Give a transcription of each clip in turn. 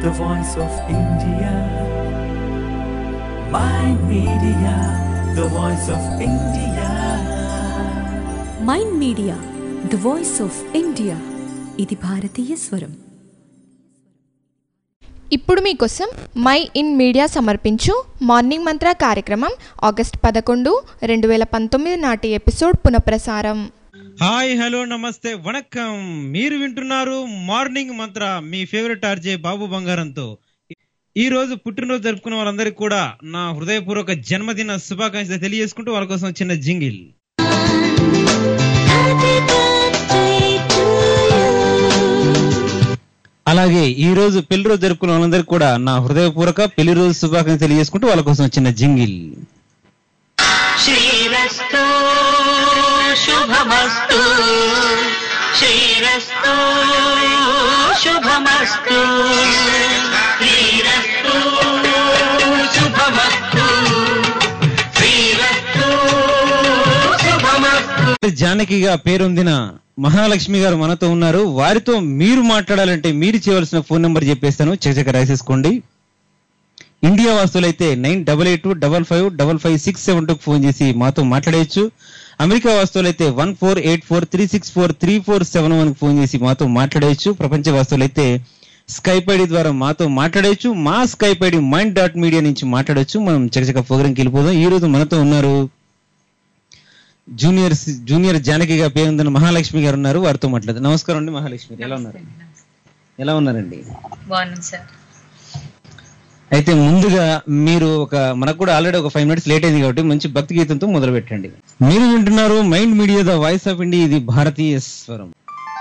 the voice of India. My media, the voice of India. Mind media the voice of India ఇది భారతీయ స్వరం ఇప్పుడు మీకోసం mind media సమర్పించు morning mantra కార్యక్రమం ఆగస్ట్ పదకొండు రెండు వేల పంతొమ్మిది నాటి ఎపిసోడ్ పునఃప్రసారం హాయ్ హలో నమస్తే వణక్కం మీరు వింటున్నారు మార్నింగ్ మంత్ర మీ ఫేవరెట్ ఆర్జే బాబు బంగారంతో ఈ రోజు పుట్టినరోజు జరుపుకున్న వాళ్ళందరికీ కూడా నా హృదయపూర్వక జన్మదిన శుభాకాంక్షలు తెలియజేసుకుంటూ వాళ్ళ కోసం చిన్న జింగిల్ అలాగే ఈ రోజు పెళ్లి రోజు జరుపుకున్న వాళ్ళందరికీ కూడా నా హృదయపూర్వక పెళ్లి రోజు శుభాకాంక్షలు తెలియజేసుకుంటూ వాళ్ళ కోసం చిన్న జింగిల్ శ్రీరస్తు శుభమస్తు శ్రీరస్తు శుభమస్తు శ్రీరస్తు శుభమస్తు శ్రీరస్తు శుభమస్తు జానకిగా పేరొందిన మహాలక్ష్మి గారు మనతో ఉన్నారు వారితో మీరు మాట్లాడాలంటే మీరు చేయవలసిన ఫోన్ నెంబర్ చెప్పేస్తాను చకచక రాసేసుకోండి ఇండియా వాస్తులైతే nine double eight double five double five six seven two phone చేసి మాతో మాట్లాడేయచ్చు అమెరికా వాస్తువులైతే one four eight four three six four three four seven one phone చేసి మాతో మాట్లాడేయచ్చు ప్రపంచ వాస్తువులైతే స్కైప్ ఐడి ద్వారా మాతో మాట్లాడేయచ్చు మా Skype ID mind dot media నుంచి మాట్లాడొచ్చు మనం చకచక ప్రోగ్రాంకి వెళ్ళిపోదాం ఈ రోజు మనతో ఉన్నారు జూనియర్ జూనియర్ జానకిగా పేరుందని మహాలక్ష్మి గారు ఉన్నారు వారితో మాట్లాడదు నమస్కారం అండి మహాలక్ష్మి గారు ఎలా ఉన్నారు ఎలా ఉన్నారండి బాగున్నాం సార్ అయితే ముందుగా మీరు ఒక మనకు కూడా ఆల్రెడీ ఒక ఫైవ్ మినిట్స్ లేట్ అయింది కాబట్టి మంచి భక్తి గీతంతో మొదలు పెట్టండి మీరు వింటున్నారు mind media the voice of India ఇది భారతీయ స్వరం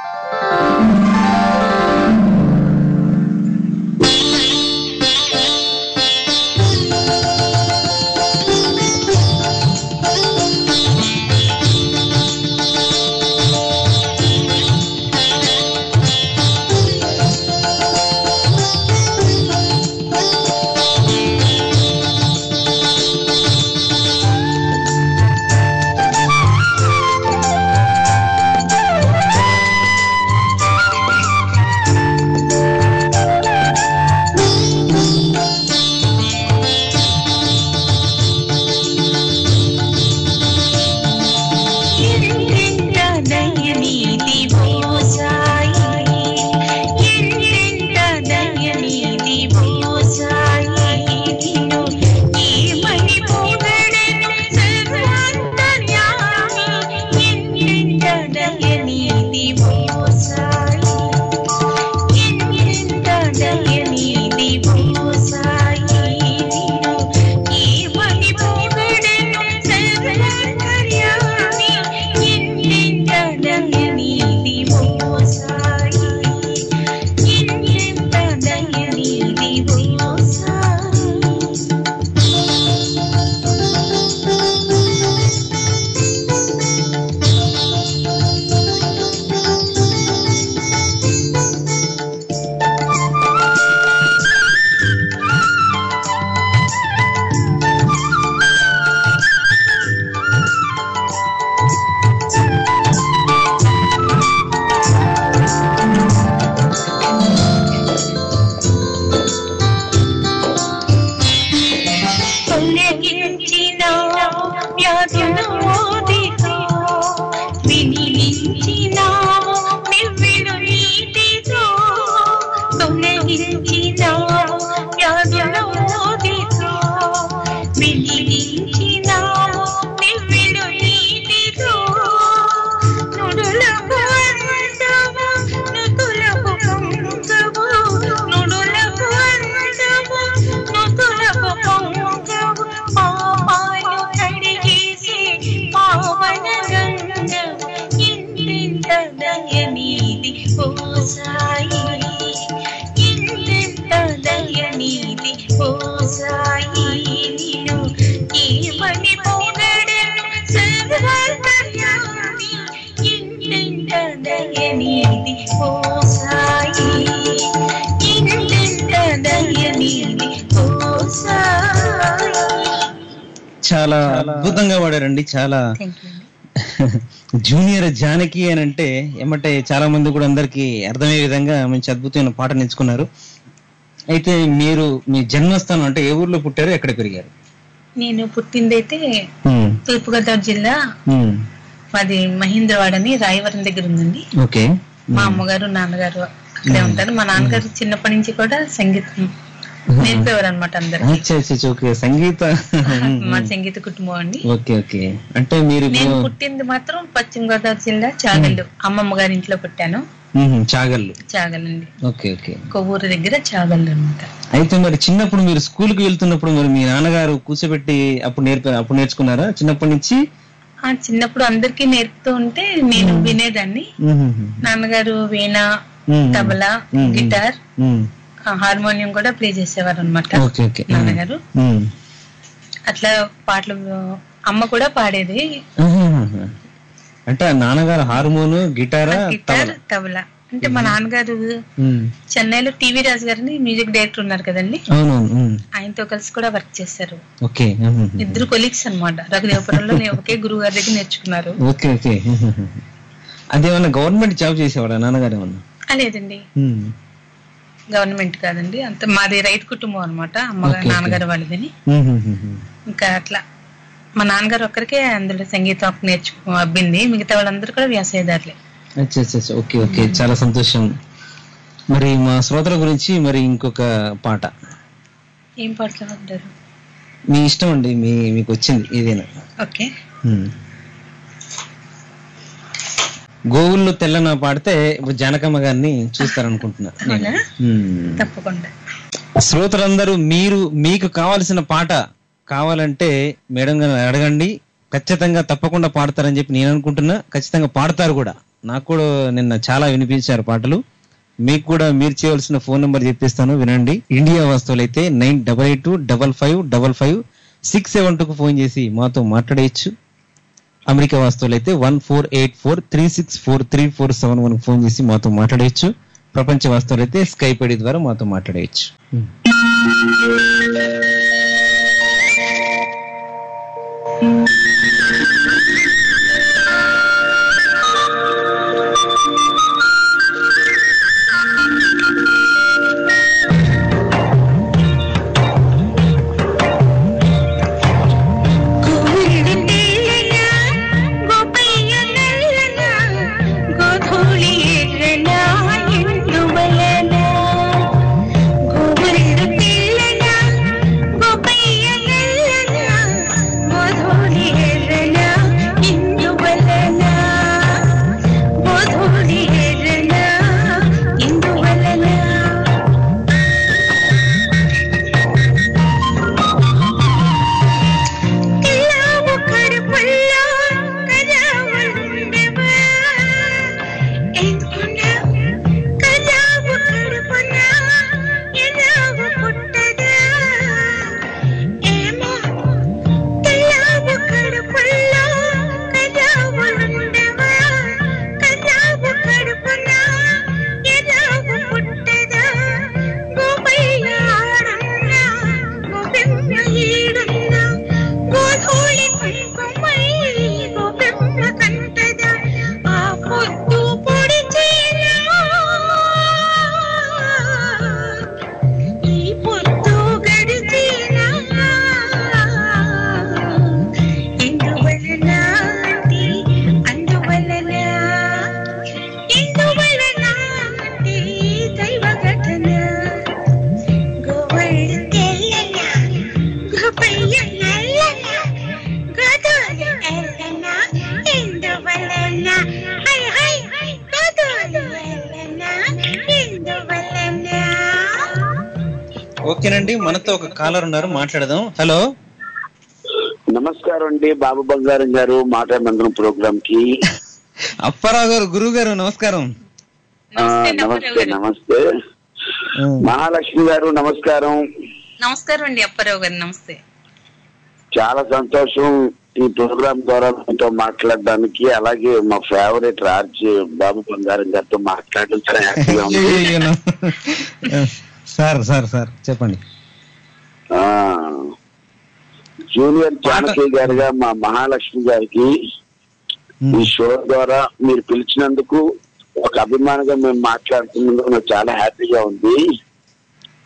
ఎంతెంత దయనీతి ఓ సాయి ఎంతెంత దయనీతి ఓ సాయి నిన్ను ఏమని పొగడెను సర్వాంతర్యామి ఎంతెంత దయనీతి ఓ సాయి ఎంతెంత దయనీతి ఓ సాయి నిన్ను ఏమని పొగడెను సర్వాంతర్యామి ఎంతెంత దయనీతి ఓ సాయి ఎంతెంత దయనీతి ఓ సాయి తొలగించిన వ్యాధులు మోదితో వినిలించిన నివ్వెడు నీతితో తొలగించిన వ్యాధులు మోదితో వినిలించిన నివ్వెడు నీతితో నుడులకు అందము నుతులకు పొంగవు నుడులకు అందము నుతులకు పొంగవు పాపాలు కడిగేసి పావన గంగవు ఇంతెంత దయనీది ఓ సాయి ఇంతెంత దయనీది ఓ సాయి నిన్ను ఏమని పొగడెను సర్వాంతర్యామి ఇంతెంత దయనీది ఓ సాయి ఇంతెంత దయనీది ఓ సాయి చాలా అద్భుతంగా పాడారండి చాలా జూనియర్ జానకి అని అంటే ఏమంటే చాలా మంది కూడా అందరికి అర్థమయ్యే విధంగా మంచి అద్భుతమైన పాట నేర్చుకున్నారు అయితే మీరు మీ జన్మస్థానం అంటే ఏ ఊర్లో పుట్టారు ఎక్కడ పెరిగారు నేను పుట్టిందైతే ఉమ్, తూర్పుగోదావరి జిల్లా ఉమ్, మాది మహేంద్రవాడ అని రాయవరం దగ్గర ఉందండి ఓకే మా అమ్మగారు నాన్నగారు అక్కడే ఉంటారు మా నాన్నగారు చిన్నప్పటి నుంచి కూడా సంగీతం నేర్పేవారు అనమాట అందరు అచ్చా అచ్చా అచ్చా, ఓకే సంగీత మా సంగీత కుటుంబం అండి ఓకే ఓకే అంటే మీరు నేను ఇప్పుడు పుట్టింది మాత్రం పశ్చిమ గోదావరి జిల్లా చాగల్లు అమ్మమ్మ గారి ఇంట్లో పుట్టాను ఉహు, చాగల్లు చాగలండి ఓకే ఓకే కొవ్వూరు దగ్గర చాగల్లు అనమాట అయితే మరి చిన్నప్పుడు మీరు స్కూల్ కి వెళ్తున్నప్పుడు మరి మీ నాన్నగారు కూర్చోబెట్టి అప్పుడు నేర్పారు అప్పుడు నేర్చుకున్నారా చిన్నప్పటి నుంచి ఆ చిన్నప్పుడు అందరికీ నేర్పుతూ ఉంటే నేను వినేదాన్ని ఉహుహు. నాన్నగారు వీణ ఉమ్. తబలా ఉమ్. గిటార్ ఉమ్. ఆ, హార్మోనియం కూడా ప్లే చేసేవారు అనమాట ఓకే ఓకే నాన్నగారు ఉమ్. అట్లా పాటలు అమ్మ కూడా పాడేది ఉహుహుహు. అంటే ఆ నాన్నగారు హార్మోన్ గిటారా గిటార్ తబలా తబలా అంటే మా నాన్నగారు ఉమ్. చెన్నైలో టీవీ రాజు గారిని మ్యూజిక్ డైరెక్టర్ ఉన్నారు కదండి అవునవును ఉమ్. ఆయనతో కలిసి కూడా వర్క్ చేశారు ఓకే ఉహుహు. ఇద్దరు కొలీగ్స్ అన్నమాట రఘుదేవపురంలో నేను ఒకే గురువు గారి దగ్గర నేర్చుకున్నారు ఓకే ఓకే ఉహుహు. అదేమన్నా గవర్నమెంట్ జాబ్ చేసేవాడా నాన్నగారు ఏమన్నా ఆ, లేదండి ఉమ్. గవర్నమెంట్ కాదండి అంత మాది రైతు కుటుంబం అనమాట అమ్మగారు Okay, okay. నాన్నగారు వాళ్ళదని ఉహుహుహు. ఇంకా అట్లా మా నాన్నగారు ఒక్కరికే అందులో సంగీతం నేర్చుకో అబ్బింది మిగతా వాళ్ళందరూ కూడా వ్యవసాయదారులే అచ్చా అచ్చా అచ్చా. ఓకే ఓకే చాలా సంతోషం మరి మా శ్రోతల గురించి మరి ఇంకొక పాట ఏం పాటలు ఉంటారు మీ ఇష్టం అండి మీ మీకు వచ్చింది ఏదైనా ఓకే ఉమ్. గోవుల్లో తెల్లన పాడితే ఇప్పుడు జానకమ్మ గారిని చూస్తారనుకుంటున్నా నేను. అవునా? ఉమ్. తప్పకుండా శ్రోతలందరూ మీరు మీకు కావాల్సిన పాట కావాలంటే మేడం గారిని అడగండి ఖచ్చితంగా తప్పకుండా పాడతారని చెప్పి నేను అనుకుంటున్నా ఖచ్చితంగా పాడతారు కూడా నాకు కూడా నిన్న చాలా వినిపించారు పాటలు మీకు కూడా మీరు చేయవలసిన ఫోన్ నెంబర్ చెప్పిస్తాను వినండి ఇండియా వాస్తవులు అయితే nine double eight two double five double five six seven టూకు ఫోన్ చేసి మాతో మాట్లాడేయచ్చు అమెరికా వాస్తవులు అయితే one four eight four three six four three four seven one phone చేసి మాతో మాట్లాడేయచ్చు ప్రపంచ వాస్తవులు అయితే స్కైప్ ఐడి ద్వారా మాతో మాట్లాడేయచ్చు గోవిందు తెల్లనా, గోపయ్య నల్లనా, గోధూళి ఎర్రనా, ఎందువలనా? గోవిందు తెల్లనా, గోపయ్య నల్లనా, గోధూళి ఎర్రనా, ఎందువలనా? గోధూళి ఎర్రనా, ఎందువలనా? తెల్లావు కడుపుల్లో కజావులుండెవా? ఎందుకున్నా కజావు కడుపున ఎలావు పుట్టదా? ఏమో తెల్లావు కడుపుల్లో కజావులుండెవా? కజావు కడుపున ఎలావు పుట్టదా? గోపయ్య ఆడున్నా, గోపెమ్మ ఈడున్నా, గోధూళి కుంకుమై గోపెమ్మ కంటదా? ఆ పొద్దు పొడిచేనా? ఈ పొద్దు గడిచేనా? ఎందువలన అంటే అందువలన ఎందువలన అంటే దైవ ఘటన గోవళ్ళు తెల్లన గోపయ్య నల్లన గోధూళి ఎల్లన ఎందువలన హై హై గోధూళి ఎల్లన ఎందువలన ఓకేనండి మనతో ఒక కాలర్ ఉన్నారు మాట్లాడదాం హలో నమస్కారం అండి బాబు బంగారం గారు మాట మంత్రం ప్రోగ్రామ్ కి అప్పారావు గారు గురువు గారు నమస్కారం ఆ, నమస్తే నమస్తే నమస్తే నమస్తే మహాలక్ష్మి గారు నమస్కారం నమస్కారం అండి అప్పారావు గారు నమస్తే చాలా సంతోషం ఈ ప్రోగ్రామ్ ద్వారా మీతో మాట్లాడడానికి అలాగే మా ఫేవరెట్ రాజ్ బాబు బంగారం గారితో మాట్లాడడం చాలా హ్యాపీగా ఉంది అయ్యయ్యో. సార్ సార్ సార్ చెప్పండి ఆ, జూనియర్ జానకి గారుగా మా మహాలక్ష్మి గారికి ఈ షో ద్వారా మీరు పిలిచినందుకు ఒక అభిమానిగా మేము మాట్లాడుతున్నందుకు నాకు చాలా హ్యాపీగా ఉంది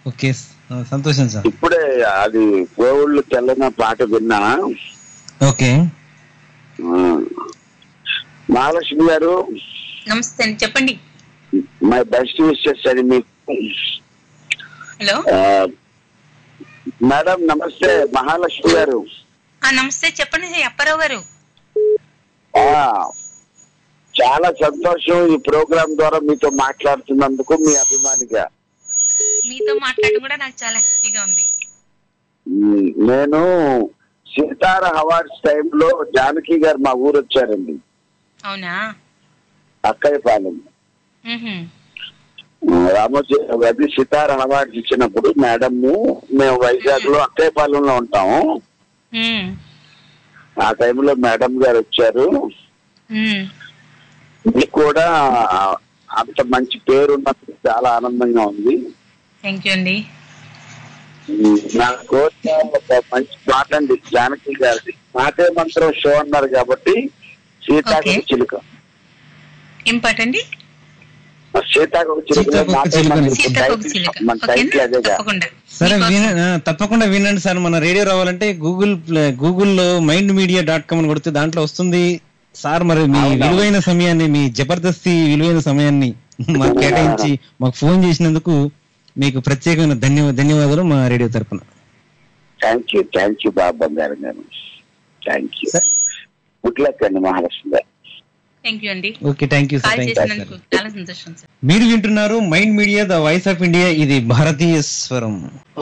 ఓకే ఆ, సంతోషం సార్ ఇప్పుడే అది గోవుళ్ళు తెల్లన పాట విన్నా ఓకే ఆ. మహాలక్ష్మి గారు నమస్తే అండి చెప్పండి మై బెస్ట్ విషెస్ అని మీకు హలో ఆ, మేడం నమస్తే మహాలక్ష్మి గారు ఆ నమస్తే చెప్పండి అప్పారావు గారు ఆ, చాలా సంతోషం ఈ ప్రోగ్రామ్ ద్వారా మీతో మాట్లాడుతున్నందుకు మీ అభిమానిగా మీతో మాట్లాడడం కూడా నాకు చాలా హ్యాపీగా ఉంది ఉమ్, నేను సితార అవార్డ్స్ టైంలో జానకి గారు మా ఊరు వచ్చారండి అవునా అక్కయ్యపాలెం మ్హూ. రామోజీ అది సితార అవార్డ్స్ ఇచ్చినప్పుడు మేడం మేము వైజాగ్ లో అక్కయ్యపాలెంలో ఉంటాము మ్. ఆ టైంలో మేడం గారు వచ్చారు మ్. మీకు కూడా అంత మంచి పేరు ఉన్నందుకు చాలా ఆనందంగా ఉంది థ్యాంక్ యూ అండి ఉమ్, నా కోరిక ఒక మంచి పాట అండి జానకి గారిది మాటే మంత్రం షో అన్నారు కాబట్టి సీతాకు Okay. చిలుక ఏం పాట అండి సీతాకు చిలుక సీతాకోక మాటే చిలుక. మంత్రం సీతాకోక చిలుక మన టైటిల్ ఓకేనా అదేగా తప్పకుండా సరే మీకోసం. విన ఆ, తప్పకుండా వినండి సార్ మన రేడియో రావాలంటే గూగుల్ ప్లే- గూగుల్లో మైండ్ మీడియా డాట్ కామ్ అని కొడితే దాంట్లో వస్తుంది సార్ మరి మీ అవునా. విలువైన సమయాన్ని మీ జబర్దస్తి విలువైన సమయాన్ని మాకు కేటాయించి మాకు ఫోన్ చేసినందుకు మీకు ప్రత్యేకమైన ధన్యవా ధన్యవాదాలు మా రేడియో తరపున థ్యాంక్ యూ థ్యాంక్ యూ బాబు బంగారం గారు థ్యాంక్ యూ సరే. గుడ్ లక్ అండి మహాలక్ష్మి గారు థ్యాంక్ యూ అండి okay thank you sir call thank you చేసినందుకు చాలా సంతోషం సార్ మీరు వింటున్నారు mind media the voice of India ఇది భారతీయ స్వరం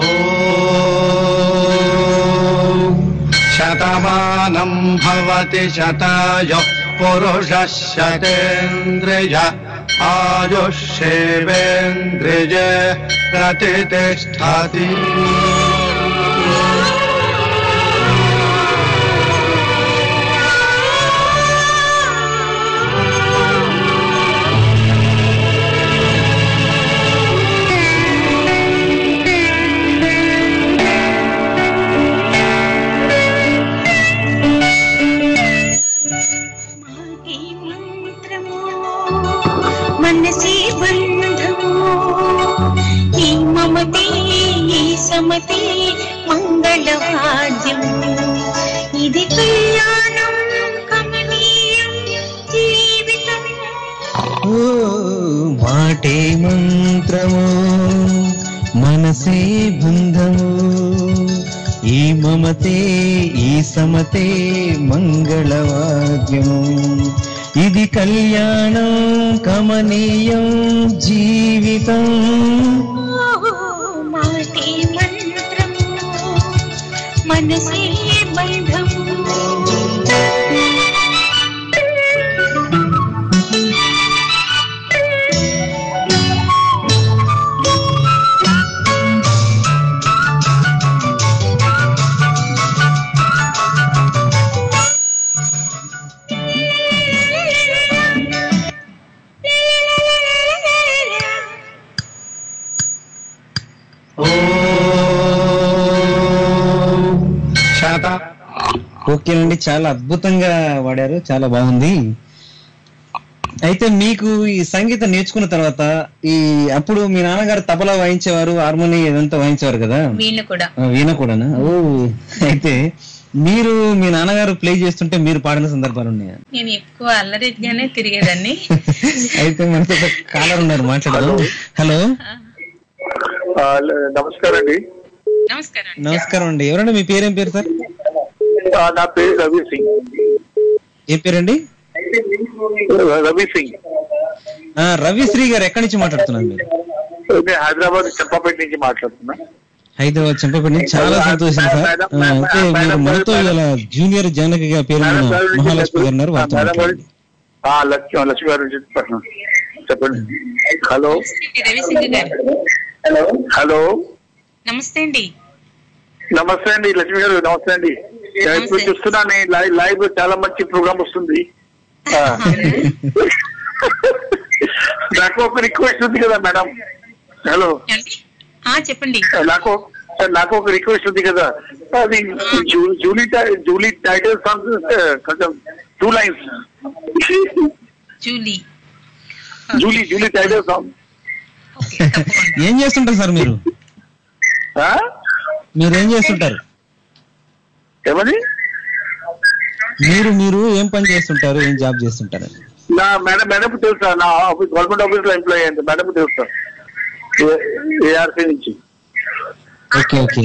శతమానం భవతి శతాయ పురుష శతేంద్రియ ఆయుష్యేవేంద్రియ ప్రతిష్టతి మాటి మంత్రము మనసి బంధము ఈ మమతే ఈ సమతే మంగళవాద్యము ఇది కళ్యాణం కమనీయం జీవితం ఓ మాటే మంత్రము మనసే బంధము ఈ మమతే ఈ సమతే మంగళవాద్యము ఇది కళ్యాణం కమనీయం జీవితం ఓహో మాటి మంత్రము మనసే బంధము శత ఓకేనండి చాలా అద్భుతంగా వాడారు చాలా బాగుంది అయితే మీకు ఈ సంగీతం నేర్చుకున్న తర్వాత ఈ అప్పుడు మీ నాన్నగారు తబలా వాయించేవారు హార్మోని ఇదంతా వాయించేవారు కదా వీళ్ళు కూడా ఆ, వీణ కూడానా ఓ అయితే మీరు మీ నాన్నగారు ప్లే చేస్తుంటే మీరు పాడిన సందర్భాలు ఉన్నాయా నేను ఎక్కువ అల్లరిగానే తిరిగేదాన్ని అయితే మనతో ఒక కాలర్ ఉన్నారు మాట్లాడదాం హలో నమస్కారం అండి నమస్కారం అండి. నమస్కారం అండి ఎవరండి మీ పేరేం పేరు సార్ ఆ, నా పేరు రవి సింగ్ ఏం పేరండి రవి సింగ్ ఆ, రవిశ్రీ గారు ఎక్కడి నుంచి మాట్లాడుతున్నారు మీరు నేను హైదరాబాద్ చెప్పపేట నుంచి మాట్లాడుతున్నా హైదరాబాద్ చంపపల్లి నుంచి చాలా సంతోషం సార్ ఆ, అయితే మీరు మనతో ఇలా జూనియర్ జానకిగా పేరు మేడం గారి నుంచి మహాలక్ష్మి గారు ఉన్నారు వారితో మేడం గారి- మాట్లాడండి. ఆ, లక్ష్మి లక్ష్మి గారి నుంచి మాట్లాడుతున్నా. చెప్పండి హలో నమస్తే రవి సింగ్ గారు హలో నమస్తే అండి నమస్తే అండి లక్ష్మి గారు నమస్తే అండి నేను ఇప్పుడు నమస్తే. చూస్తున్నాను ఈ లైవ్ లైవ్ చాలా మంచి ప్రోగ్రామ్ వస్తుంది ఆ. నాకు ఒక రిక్వెస్ట్ ఉంది కదా మేడం హలో ఏమండి? ఆ చెప్పండి నాకు నాకు ఒక రిక్వెస్ట్ ఉంది కదా అది జూ- జూలీ టై- జూలీ టైటిల్ సాంగ్ కొంచెం two lines Julie Julie Julie title song okay తప్పకుండా ఏం చేస్తుంటారు సార్ మీరు ఆ? మీరేం చేస్తుంటారు ఏమని మీరు మీరు ఏం పని చేస్తుంటారు ఏం జాబ్ చేస్తుంటారు నా మేడం మేడం తెలుసా నా ఆఫీస్ గవర్నమెంట్ ఆఫీస్ లో ఎంప్లాయ్ అయింది మేడం తెలుసా ఏఆర్సీ నుంచి ఓకే ఓకే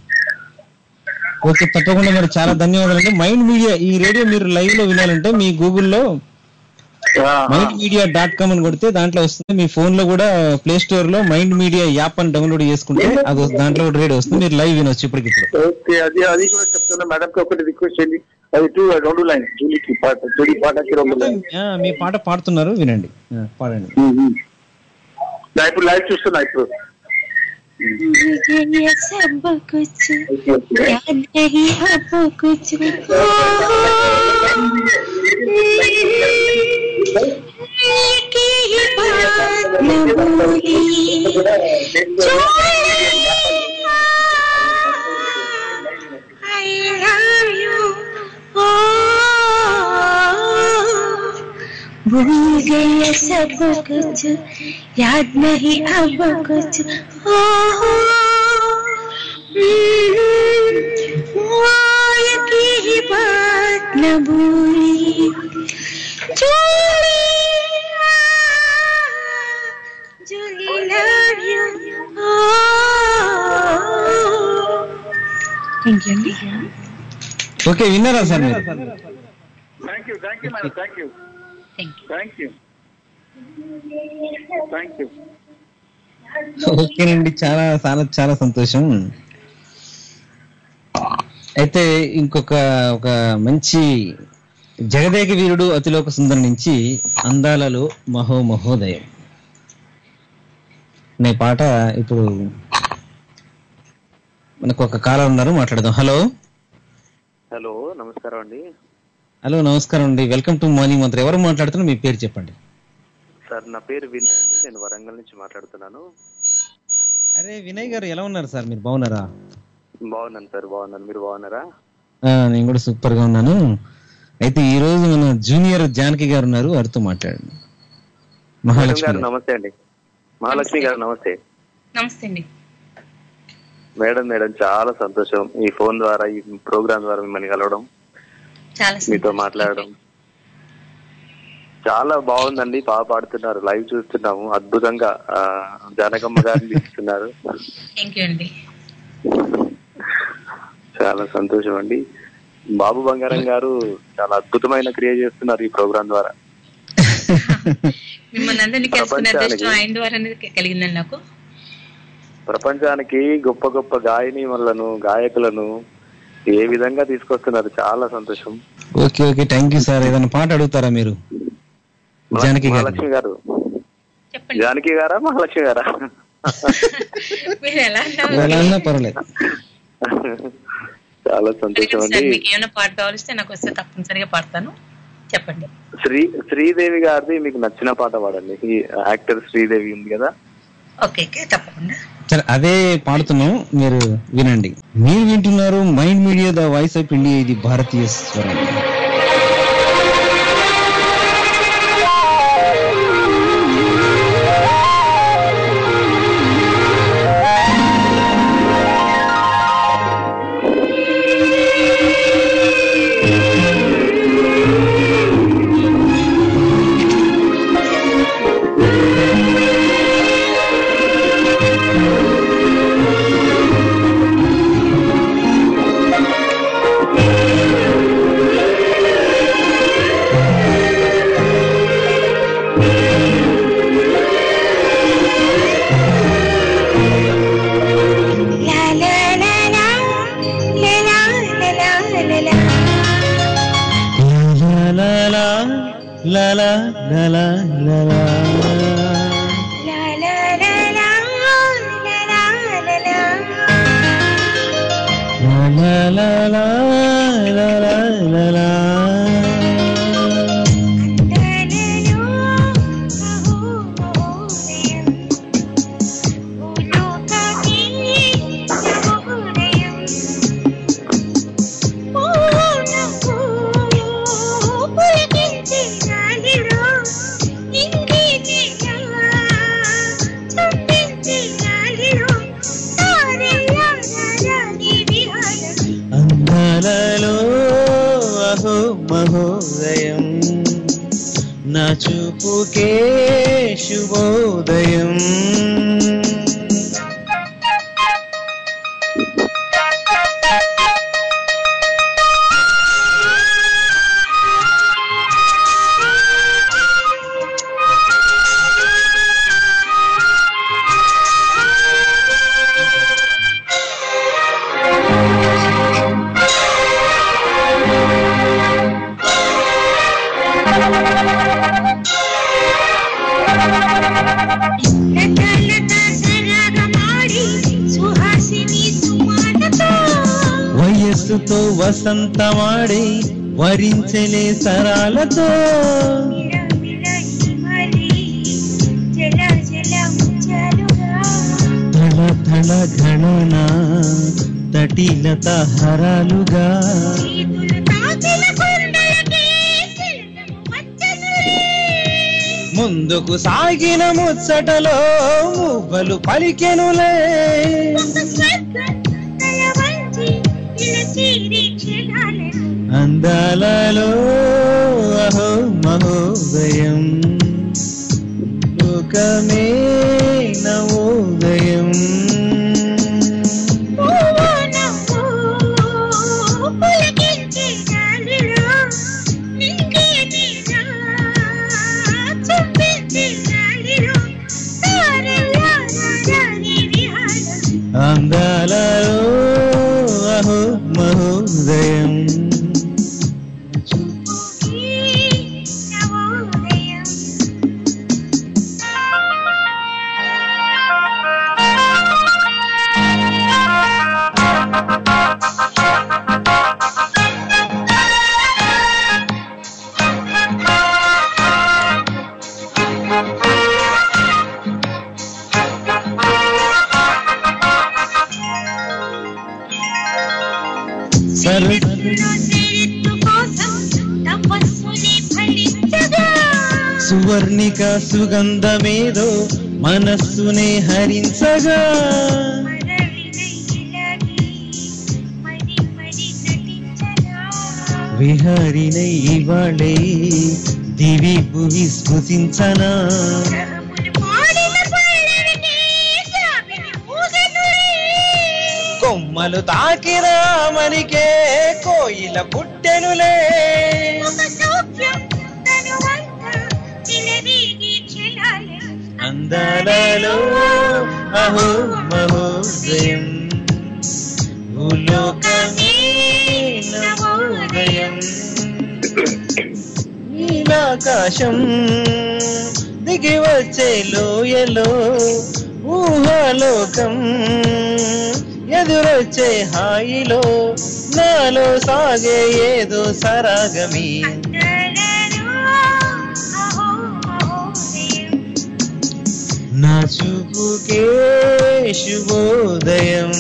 ఓకే తప్పకుండా మరి చాలా ధన్యవాదాలు అండి మైండ్ మీడియా ఈ రేడియో మీరు లైవ్ లో వినాలంటే మీ గూగుల్లో మైండ్ మీడియా డాట్ కామ్ అని కొడితే దాంట్లో వస్తుంది మీ ఫోన్ లో కూడా ప్లే స్టోర్ లో మైండ్ మీడియా యాప్ అని డౌన్లోడ్ చేసుకుంటే అది వస్తుంది. దాంట్లో కూడా రేడియో వస్తుంది మీరు లైవ్ వినొచ్చు ఇప్పటికిప్పుడు ఓకే అది అది కూడా చెప్తున్నా మేడం కి ఒకటి రిక్వెస్ట్ చేయండి అది టూ రెండు లైన్ జూలీకి పాట జూలీ పాటకి రెండు లైన్ ఆ, మీ పాట పాడుతున్నారు వినండి ఆ, పాడండి నా ఇప్పుడు లైవ్ చూస్తున్నా ఇప్పుడు ये सब कुछ याद नहीं अब कुछ की ही बात न भूली I love you भूल गए सब कुछ याद नहीं अब कुछ हो की ही बात न भूली Julie Julie love you thank you అండి ఓకే విన్నారా సార్ మీరు thank you thank you madam thank you thank you thank you ఓకేనండి చాలా చాలా చాలా సంతోషం అయితే ఇంకొక ఒక మంచి జగదేక వీరుడు అతిలోక సుందరం నుంచి అందాలలో మహో మహోదయం అనే పాట ఇప్పుడు మనకు ఒక కాలం ఉన్నారు మాట్లాడదాం హలో హలో నమస్కారం అండి హలో నమస్కారం అండి వెల్కమ్ టు మార్నింగ్ మంత్రి ఎవరు మాట్లాడుతున్నారు మీ పేరు చెప్పండి సార్ నా పేరు వినయ్ అండి నేను వరంగల్ నుంచి మాట్లాడుతున్నాను అరే వినయ్ గారు ఎలా ఉన్నారు సార్ మీరు బాగున్నారా బాగున్నాను సార్ బాగున్నాను మీరు బాగున్నారా ఆ, నేను కూడా సూపర్ గా ఉన్నాను అయితే ఈ రోజు మన జూనియర్ జానకి గారు ఉన్నారు వారితో మాట్లాడండి మేడం మహాలక్ష్మి గారు గారు. నమస్తే అండి మహాలక్ష్మి గారు నమస్తే నమస్తే అండి మేడం మేడం చాలా సంతోషం ఈ ఫోన్ ద్వారా ఈ ప్రోగ్రామ్ ద్వారా మిమ్మల్ని కలవడం చాలా మీతో మాట్లాడడం చాలా బాగుందండి బాగా పాడుతున్నారు లైవ్ చూస్తున్నాము అద్భుతంగా ఆ, జానకమ్మ గారిని ఇస్తున్నారు థ్యాంక్ యూ అండి చాలా సంతోషం అండి బాబు బంగారం గారు చాలా అద్భుతమైన క్రియ చేస్తున్నారు ఈ ప్రోగ్రాం ద్వారా మిమ్మల్ని అందరినీ కలుసుకునే అదృష్టం ప్రపంచానికి- ఆయన ద్వారానే కలిగిందండి నాకు ప్రపంచానికి గొప్ప గొప్ప గాయనీమణులను గాయకులను ఏ విధంగా తీసుకొస్తున్నారు చాలా సంతోషం okay okay thank you sir ఏదైనా పాట అడుగుతారా మీరు జానకి గారు మహాలక్ష్మి గారు జానకి గారా మహాలక్ష్మి గారా మీరు ఎలా ఎలా అన్నారు అన్నా పర్వాలేదు చాలా సంతోషం సార్ అండి మీకు ఏమైనా పాట కావాలిస్తే నాకు వస్తే తప్పనిసరిగా పాడతాను చెప్పండి శ్రీ శ్రీదేవి గారిది మీకు నచ్చిన పాట పాడండి ఈ యాక్టర్ శ్రీదేవి ఉంది కదా ఓకే ఓకే తప్పకుండా సరే అదే పాడుతున్నాం మీరు వినండి మీరు వింటున్నారు mind media the voice of India ఇది భారతీయ స్వరం La la la la la la la la la la లా లా లా లా లా లా లా లా. La la la la la la la la లా లా లా లా లా లా లా. ఇంగిదిలా చంపించి గాలిలో తారెలా మహోదయం నా చూపుకే శుభోదయం సుహాసిని సుమానతో వయస్సుతో వసంతమాడే వరించలే సరాలతో మరి జల జల ముచ్చలుగా ధళ ధళ ఘణన తటిలత హరాలుగా ఈదులు తాకిన కొండలకి చిరునవ్వు వచ్చనులే. ముందుకు సాగిన ముచ్చటలో మువ్వలు పలికెనులే ఒక స్వర్గం తల వంచి ఇలా తీరి క్షణాలను అందాలలో అహో మహోదయం లోకమే నవోదయం పువ్వు నవ్వు పులకించే గాలిలో నింగే నీరా చుంబించే గాలిలో తారలా రాగానే విహారం అందాలలో అహో మహోదయం నవోదయం చరిత్రలో చరిత్ర కోసం తపస్సుని ఫలించగా సువర్ణిక సుగంధమేదో మనస్సునే హరించగా మరలిన ఇలాగే మరి మరి నటించగా విహరినై ఇవాళే దివి భువి స్ఫుతించనా గ్రహములు పాడిన పల్లవిని జాబిని ఊగెనులే. కొమ్మలు తాకిరా మనికే కోయిల పుట్టెనులే ఒక సౌఖ్యం తనువంతా చిలరీగి చెలాలి. అందాలలో అహో మహోదయం భూలోకమే నవోదయం నీలాకాశం దిగి వచ్చే లోయలో ఊహాలోకం ఎదురొచ్చే హాయిలో నాలో సాగే ఏదో సరాగమి అందరిలో అహో మహోదయం. నా చూపుకే శుభోదయం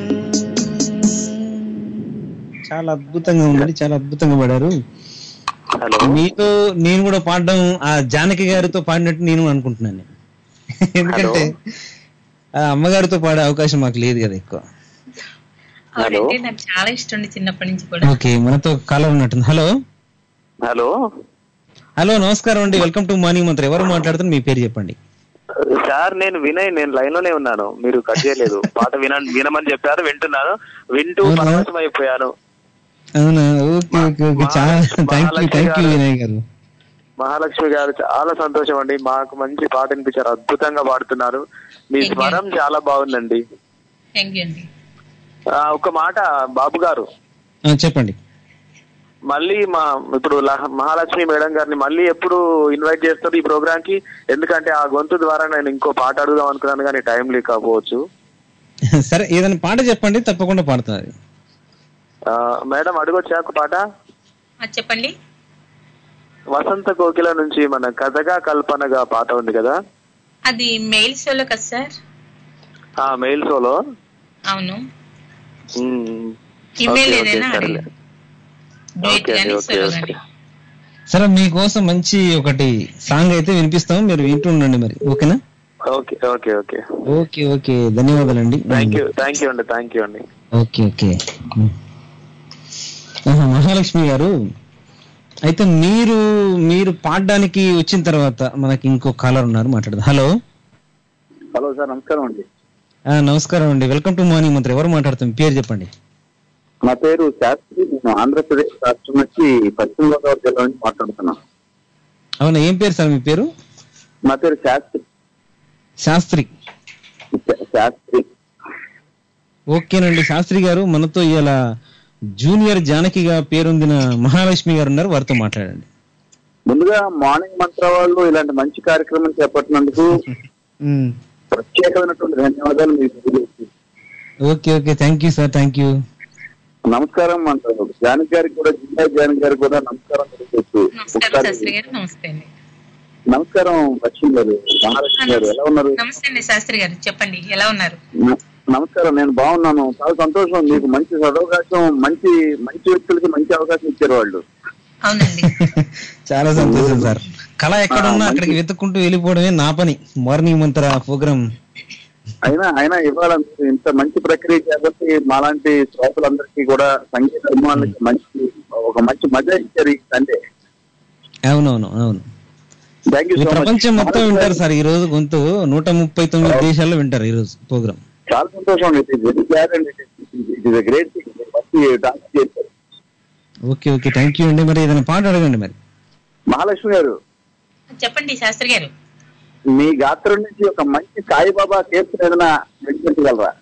చాలా అద్భుతంగా ఉందండి చాలా అద్భుతంగా పాడారు హలో మీతో నేను కూడా పాడడం ఆ జానకి గారితో పాడినట్టు నేను అనుకుంటున్నాను ఎందుకంటే ఆ అమ్మగారితో పాడే అవకాశం మాకు లేదు కదా ఎక్కువ అవునంటే నాకు చాలా ఇష్టం చిన్నప్పటి నుంచి కూడా ఓకే మనతో కాలం ఉన్నట్టుంది హలో హలో హలో నమస్కారం అండి వెల్కమ్ టు మార్నింగ్ మంత్రి ఎవరు మాట్లాడుతున్నారు మీ పేరు చెప్పండి సార్ నేను వినయ్ నేను లైన్ లోనే ఉన్నాను మీరు కట్ చేయలేదు పాట విన వినమని చెప్పారు వింటున్నాను వింటూ అవునా? పరవశం అయిపోయాను అవునా ఓకే ఓకే ఓకే చాలా thank you thank you Vinay garu Mahalakshmi గారు చాలా సంతోషం అండి మాకు మంచి పాట వినిపించారు అద్భుతంగా పాడుతున్నారు మీ Thank you. స్వరం చాలా బాగుందండి థ్యాంక్ యూ అండి ఆ, ఒక మాట బాబు గారు ఆ, చెప్పండి మళ్ళీ మా ఇప్పుడు ల- మహాలక్ష్మి మేడం గారిని మళ్ళీ ఎప్పుడు ఇన్వైట్ చేస్తారు ఈ ప్రోగ్రామ్ కి ఎందుకంటే ఆ గొంతు ద్వారా నేను ఇంకో పాట అడుగుదాం అనుకున్నాను కానీ టైం లేకపోవచ్చు సరే ఏదైనా పాట చెప్పండి తప్పకుండా పాడుతున్నారు ఆ, మేడం అడగొచ్చా ఒక పాట ఆ, చెప్పండి వసంత కోకిల నుంచి మన కథగా కల్పనగా పాట ఉంది కదా అది మెయిల్ షోలో కదా సార్ ఆ మెయిల్ షోలో అవును మ్మ్. ఇమెయిల్ ఓకే, ఓకే, ఏదైనా సరేలే. డేట్ ఓకే కానీ ఓకే సోలో ఓకే కానీ సరే మీకోసం మంచి ఒకటి సాంగ్ అయితే వినిపిస్తాం మీరు వింటూ ఉండండి మరి ఓకేనా okay okay okay okay okay ధన్యవాదాలండి థ్యాంక్ యూ థ్యాంక్ యూ అండి థ్యాంక్ యూ అండి ఓకే ఓకే ఆహా, మహాలక్ష్మి గారు అయితే మీరు మీరు పాడడానికి వచ్చిన తర్వాత మనకి ఇంకో కాలర్ ఉన్నారు మాట్లాడదాం హలో హలో సార్ నమస్కారం అండి ఆ, నమస్కారం అండి వెల్కమ్ టు మార్నింగ్ మంత్రి ఎవరు మాట్లాడుతాం పేరు చెప్పండి నా పేరు శాస్త్రి నేను ఆంధ్రప్రదేశ్ రాష్ట్రం నుంచి పశ్చిమ గోదావరి జిల్లా నుంచి మాట్లాడుతున్నాను అవునా ఏం పేరు సార్ మీ పేరు నా పేరు శాస్త్రి శాస్త్రి శా- శాస్త్రి ఓకేనండి శాస్త్రి గారు మనతో ఇలా జూనియర్ జానకిగా పేరొందిన మహాలక్ష్మి గారు ఉన్నారు వారితో మాట్లాడండి ముందుగా మార్నింగ్ మంత్ర వాళ్ళు ఇలాంటి మంచి కార్యక్రమం చేపట్టినందుకు ప్రత్యేకమైనటువంటి ధన్యవాదాలు మీకు తెలియజేస్తున్నాను. Okay okay thank you sir thank you నమస్కారం అంటారు జానకి గారికి కూడా జిల్లా జానకి గారికి కూడా నమస్కారం తెలియజేస్తూ నమస్కారం ఒకసారి శాస్త్రి గారు నమస్తే అండి నమస్కారం లక్ష్మి గారు మహాలక్ష్మి గారు ఎలా ఉన్నారు నమస్తే అండి శాస్త్రి గారు చెప్పండి ఎలా ఉన్నారు న- నమస్కారం నేను బాగున్నాను చాలా సంతోషం మీకు మంచి సదవకాశం మంచి మంచి వ్యక్తులకి మంచి అవకాశం ఇచ్చారు వాళ్ళు అవునండి చాలా సంతోషం సార్ కళ ఎక్కడ ఉన్నా అక్కడికి వెతుక్కుంటూ వెళ్ళిపోవడమే నా పని మార్నింగ్ మంత్ర ప్రోగ్రామ్ అయినా అయినా ఇవాళ మీరు ఇంత మంచి ప్రక్రియ చేపట్టి మాలాంటి శ్రోతలందరికీ కూడా సంగీత అభిమానులకి మంచి ఒక మంచి మజా ఇచ్చారు ఈ సండే అవునవును అవును థ్యాంక్ యూ ఈ సో ప్రపంచం మొత్తం వింటారు మచ్ సార్ ఈ రోజు గొంతు నూట ముప్పై తొమ్మిది దేశాల్లో వింటారు ఈ రోజు ప్రోగ్రామ్ చాలా సంతోషం it is very glad and it is great thing మంచి డాన్స్ చేశారు ఓకే ఓకే థ్యాంక్ యూ అండి మరి ఏదైనా పాట అడగండి మరి మహాలక్ష్మి గారు చెప్పండి శాస్త్రి గారు మీ గాత్రం నుంచి ఒక మంచి సాయిబాబా కీర్తన ఏదైనా వినిపించగలరా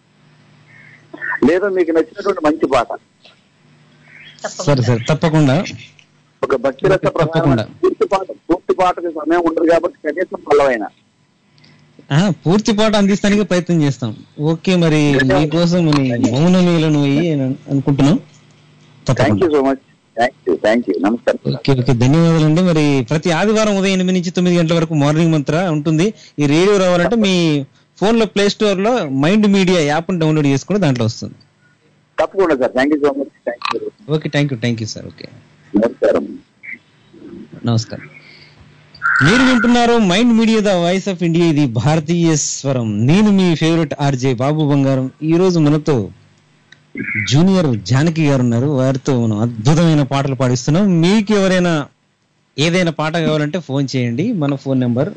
లేదా మీకు నచ్చినటువంటి మంచి పాట సరే సరే తప్పకుండా ఒక భక్తి రస తప్పకుండా. ప్రధాన పూర్తి పాట పూర్తి పాటకి సమయం ఉండదు కాబట్టి కనీసం పల్లవైన ఆ, పూర్తి పాట అందిస్తానికి ప్రయత్నం చేస్తాం ఓకే మరి మీకోసం మన మౌనమేలను అనుకుంటున్నాం thank you so much thank you thank you నమస్కారం ఓకే ఓకే ధన్యవాదాలు అండి మరి ప్రతి ఆదివారం ఉదయం ఎనిమిది నుంచి తొమ్మిది గంటల వరకు మార్నింగ్ మంత్ర ఉంటుంది ఈ రేడియో రావాలంటే మీ ఫోన్ లో ప్లే స్టోర్ లో మైండ్ మీడియా యాప్ డౌన్లోడ్ చేసుకుని దాంట్లో వస్తుంది తప్పకుండా sir thank you so much thank you okay thank you thank you sir okay నమస్కారం నమస్కారం మీరు వింటున్నారు mind media the voice of India ఇది భారతీయ స్వరం నేను మీ ఫేవరెట్ ఆర్జే బాబు బంగారం ఈ రోజు మనతో జూనియర్ జానకి గారు ఉన్నారు వారితో మనం అద్భుతమైన పాటలు పాడిస్తున్నాం మీకు ఎవరైనా ఏదైనా పాట కావాలంటే ఫోన్ చేయండి మన ఫోన్ నెంబర్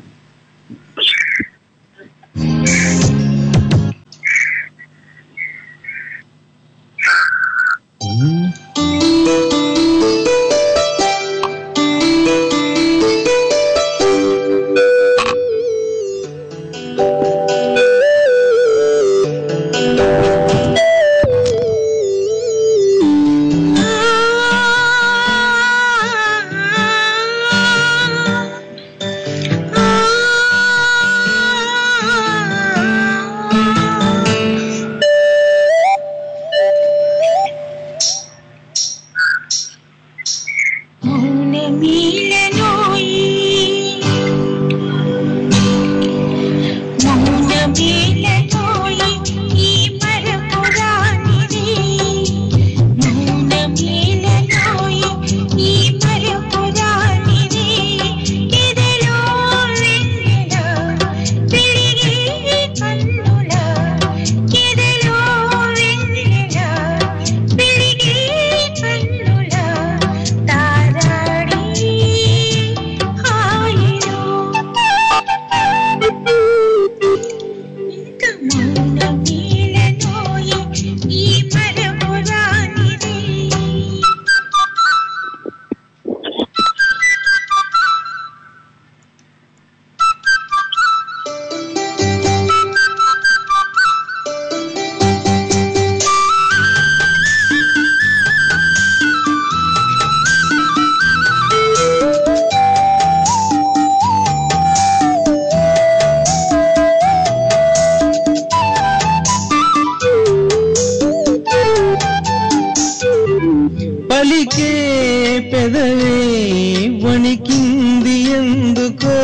పలికే పెదవే వణికింది ఎందుకో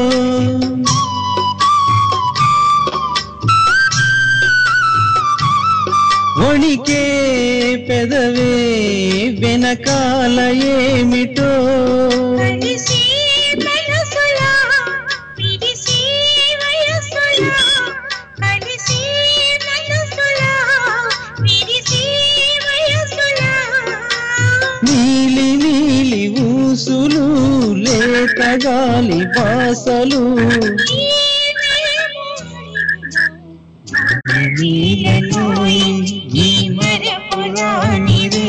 వణికే పెదవే వెనకాల ఏమిటో నీలి నీలి గాలి బాసలు ఈ మరపురానిదే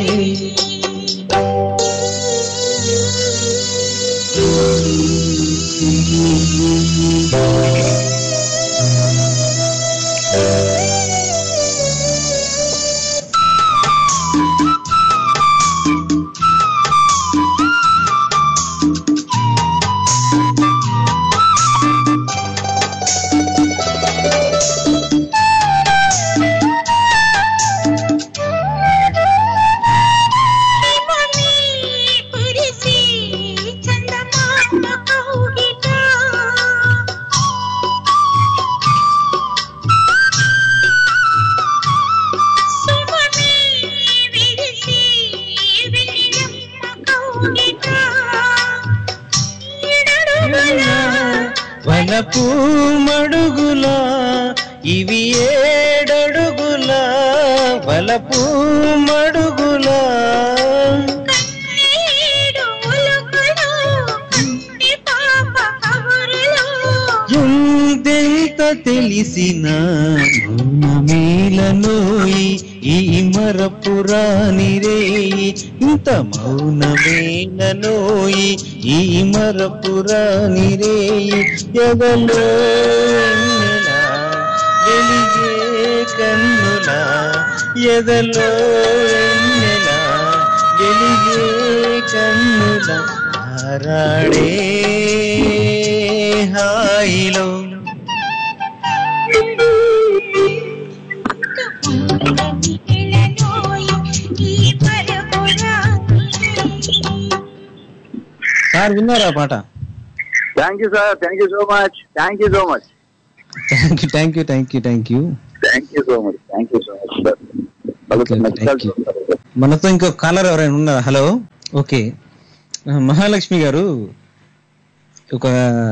వలపు మడుగుల ఇవి ఏడడుగుల వలపు మడుగుల ఎంతెంత తెలిసిన మౌనమేలనోయి ఈ మరపురానిరే ఇంత మౌనమేలనోయి ఈ మరపురానిరే ఎదలో ఎన్నెలా వెలిగే కన్నుల ఎదలో ఎన్నెలా వెలిగే కన్నుల ఆరాడే హాయిలో సార్ విన్నారా పాట thank you sir thank you so much thank you so much thank you thank you thank you thank you thank you so much thank you so much sir thank you మనతో ఇంకో caller ఎవరైనా ఉన్నారా hello okay ఆ, మహాలక్ష్మి గారు ఒక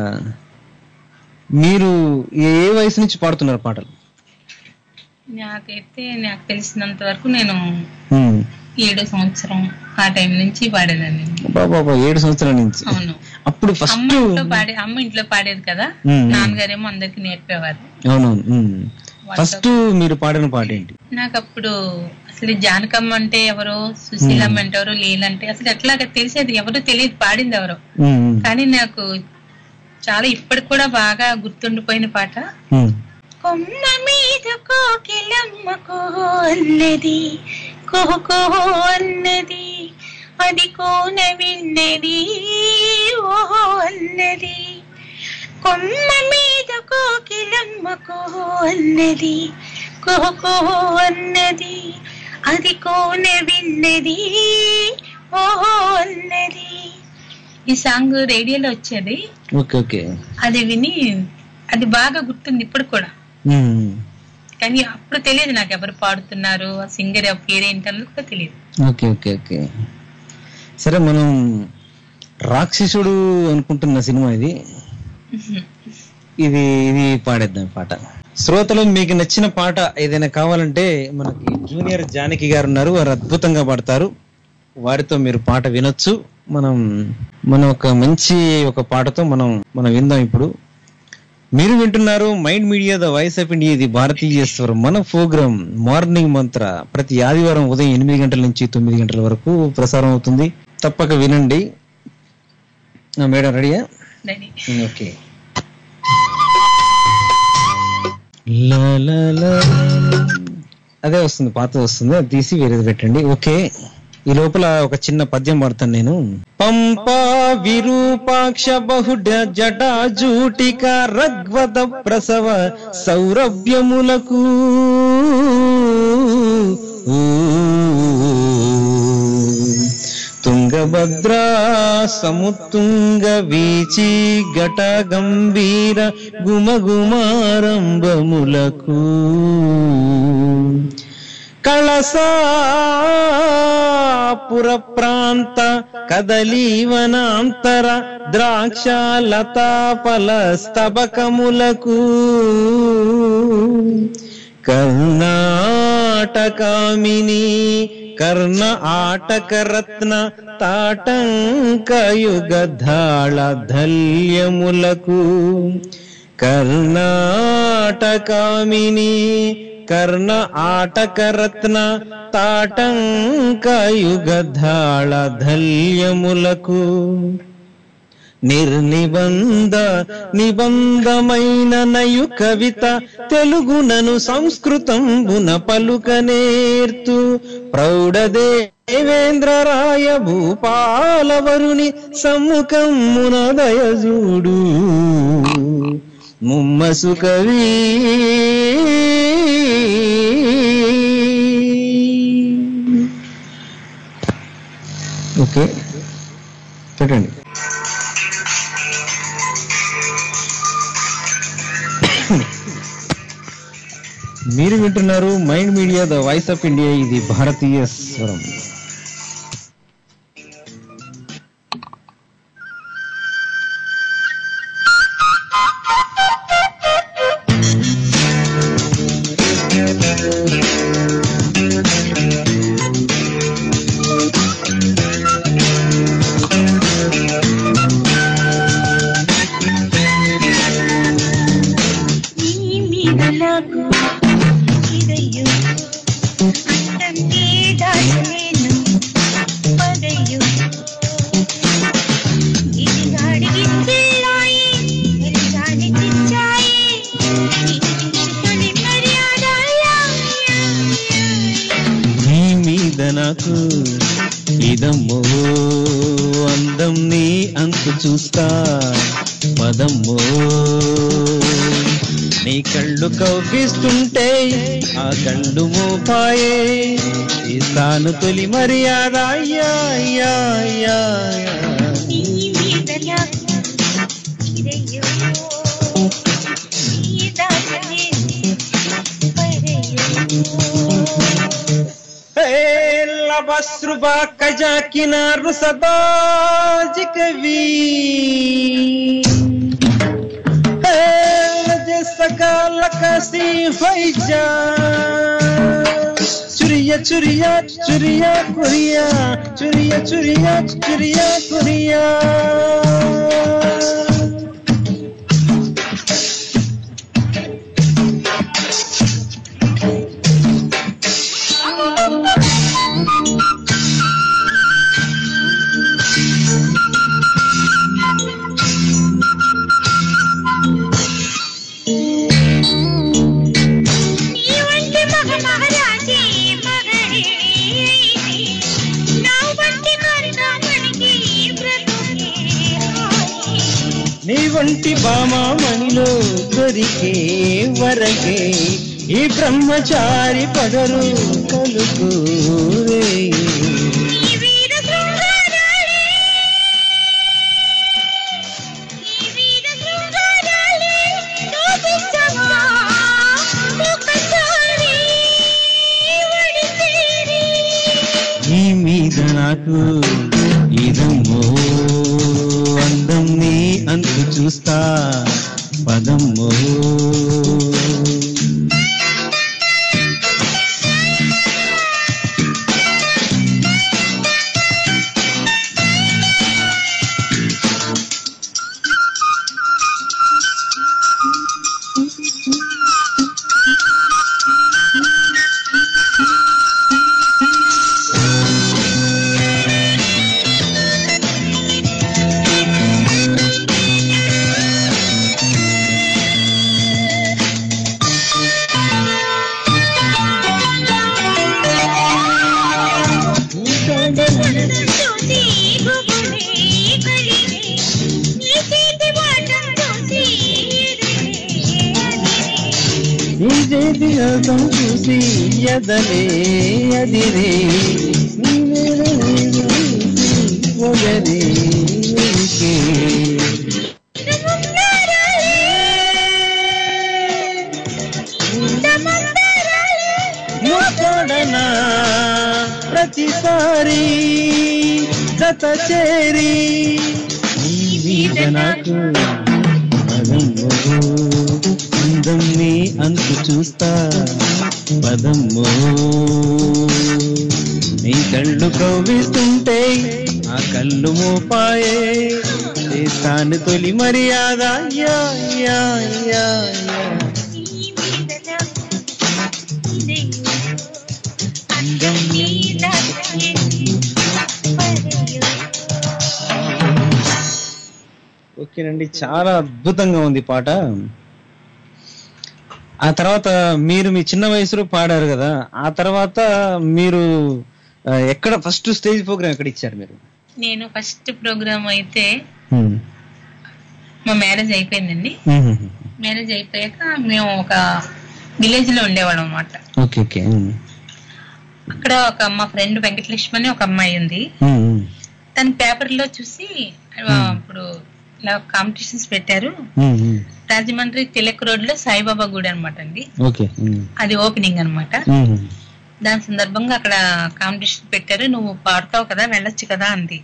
మీరు ఏ ఏ వయసు నుంచి పాడుతున్నారు పాటలు నాకైతే నాకు తెలిసినంత వరకు నేను హ్మ్. ఏడో సంవత్సరం ఆ టైం నుంచి పాడేదాన్ని బాబా ఏడు సంవత్సరాల నుంచి అవును అప్పుడు అమ్మ ఫస్ట్ ఇంట్లో పాడే అమ్మ ఇంట్లో పాడేది కదా మ్మ్. నాన్నగారేమో అందరికి నేర్పేవారు అవునవును హ్మ్. ఫస్ట్ మీరు పాడిన పాట ఏంటి నాకు అప్పుడు అసలు జానకమ్మ అంటే ఎవరో సుశీలమ్మ అంటే ఎవరో లీలంటే అసలు ఎట్లాగా తెలిసేది ఎవరో తెలియదు పాడింది ఎవరో హ్మ్. కానీ నాకు చాలా ఇప్పటికి కూడా బాగా గుర్తుండిపోయిన పాట హ్మ్. కొమ్మ మీద కోకిలమ్మ కోహో అన్నది కోహో కోహో అన్నది అది కోన విన్నది ఓహో అన్నది కొమ్మ మీద కోకిలమ్మ కోహో అన్నది కోహో కోహో అన్నది అది కోన విన్నది ఓహో అన్నది ఈ సాంగ్ రేడియోలో వచ్చేది ఓకే ఓకే అది విని అది బాగా గుర్తుంది ఇప్పుడు కూడా హ్మ్. కానీ అప్పుడు తెలియదు నాకు ఎవరు పాడుతున్నారు ఆ సింగర్ పేరేంటి అన్నది కూడా తెలియదు ఓకే ఓకే ఓకే సరే మనం రాక్షసుడు అనుకుంటున్న సినిమా ఇది ఇది ఇది పాడేద్దాం పాట శ్రోతలు మీకు నచ్చిన పాట ఏదైనా కావాలంటే మనకి జూనియర్ జానకి గారు ఉన్నారు వారు అద్భుతంగా పాడతారు వారితో మీరు పాట వినొచ్చు మనం మనం ఒక మంచి ఒక పాటతో మనం మనం విందాం ఇప్పుడు మీరు వింటున్నారు mind media the voice of India ఇది భారతీయ స్వరం మన ప్రోగ్రామ్ మార్నింగ్ మంత్ర ప్రతి ఆదివారం ఉదయం ఎనిమిది గంటల నుంచి తొమ్మిది గంటల వరకు ప్రసారం అవుతుంది తప్పక వినండి ఆ, మేడం రెడీయా Ready. ఓకే లా లా లా. అదే వస్తుంది పాత వస్తుంది అది తీసి వేరేది పెట్టండి ఓకే ఈ లోపల ఒక చిన్న పద్యం పడతాను నేను పంపా విరూపాక్ష బహుడ జటా జూటిక రగ్వద ప్రసవ సౌరభ్యములకు తుంగభద్రా సముత్తుంగ వీచి ఘట గంభీర గుమగుమారంభములకు కళసాపుర ప్రాంత కదలీవనాంతర ద్రాక్ష లతాపల స్తబకములకు కర్ణాటకామిని కర్ణ ఆటకరత్న తాటంకయుగధాళ ధల్యములకు కర్ణాటకామిని కర్ణ ఆటకరత్న తాటంకయుగధాళ ధల్యములకు నిర్నిబంధ నిబంధమైన నయు కవిత తెలుగునను సంస్కృతంబున పలుకనేర్తు ప్రౌఢదేవేంద్రరాయ భూపాలవరుని సమ్ముఖమున దయజూడు ముమ్మసు కవి ఓకే పెట్టండి మీరు వింటున్నారు mind media the voice of India ఇది భారతీయ స్వరం నీ మీద నాకు ఇదయ్యో అంతంటే దాచలేను పదయ్యో ఇది గాడికి చిల్లాయి ఇది గాడి చిచ్చాయి ఇది చూసి తొలి మర్యాద యా, యా, యా, యా. నీ మీద నాకు ఇదమ్మో అందం నీ అంతు చూస్తా పదమ్మో నీ కళ్ళు కవ్విస్తుంటే ఆ కళ్ళు మోపాయే ఇస్తాను తొలి మర్యాద అయ్యా అయ్యా అయ్యా అయ్యా. నీ మీద నాకు ఇదయ్యో నీ దాచలేను పదయ్యో లబస్రుబా కజాకినారు సదాజ్ కవి సకాల కసి ఫైజా చురియా చురియా చురియా కురియా చురియా చురియా చురియా కురియా నీ వంటి మగ మహారాజే మగడే నా వంటి కరుణామణికి బ్రతుకే హాయి. నీ వంటి బామామణిలో దొరికే వరకే ఈ బ్రహ్మచారి పగరు పలుకు ఈ వీర శృంగారాలే ఈ వీర శృంగారాలే చూపించవా ఒకసారి ఒడిసేరి నీ మీద నాకు ఇదమ్మో అందం నీ అంతు చూస్తా పదమ్మో చూసి గుబులే కలిగే నీ చేతి వాటం చూసి నీ చేతి అర్థం చూసి ఎదలే అదిరే నీ వేళ నేను చూసి ఒగరే ఉరికే. ముక్కడనా ప్రతిసారి జత చేరి నీ మీద నాకు పదమ్మో అందం నీ అంతు చూస్తా పదమ్మో నీ కళ్ళు కవ్విస్తుంటే ఆ కళ్ళు మోపాయే చేస్తాను తొలి మర్యాద యా యా యా యా అందం మీద ఓకేనండి చాలా అద్భుతంగా ఉంది పాట ఆ తర్వాత మీరు మీ చిన్న వయసులో పాడారు కదా ఆ తర్వాత మీరు ఆ, ఎక్కడ ఫస్ట్ స్టేజ్ ప్రోగ్రామ్ ఎక్కడ ఇచ్చారు మీరు నేను ఫస్ట్ ప్రోగ్రామ్ అయితే మా మ్యారేజ్ అయిపోయిందండి మ్యారేజ్ అయిపోయాక మేము ఒక విలేజ్ లో ఉండేవాళ్ళం అనమాట ఓకే ఓకే అక్కడ ఒక మా ఫ్రెండ్ వెంకటలక్ష్మి అని ఒక అమ్మాయి ఉంది తన పేపర్ లో చూసి ఆ, ఇప్పుడు ఇలా కాంపిటీషన్స్ పెట్టారు రాజమండ్రి తిలక్ రోడ్ లో సాయిబాబా గుడి అనమాట అండి ఓకే అది ఓపెనింగ్ అన్నమాట దాని సందర్భంగా అక్కడ కాంపిటీషన్ పెట్టారు నువ్వు పాడతావు కదా వెళ్ళొచ్చు కదా అంది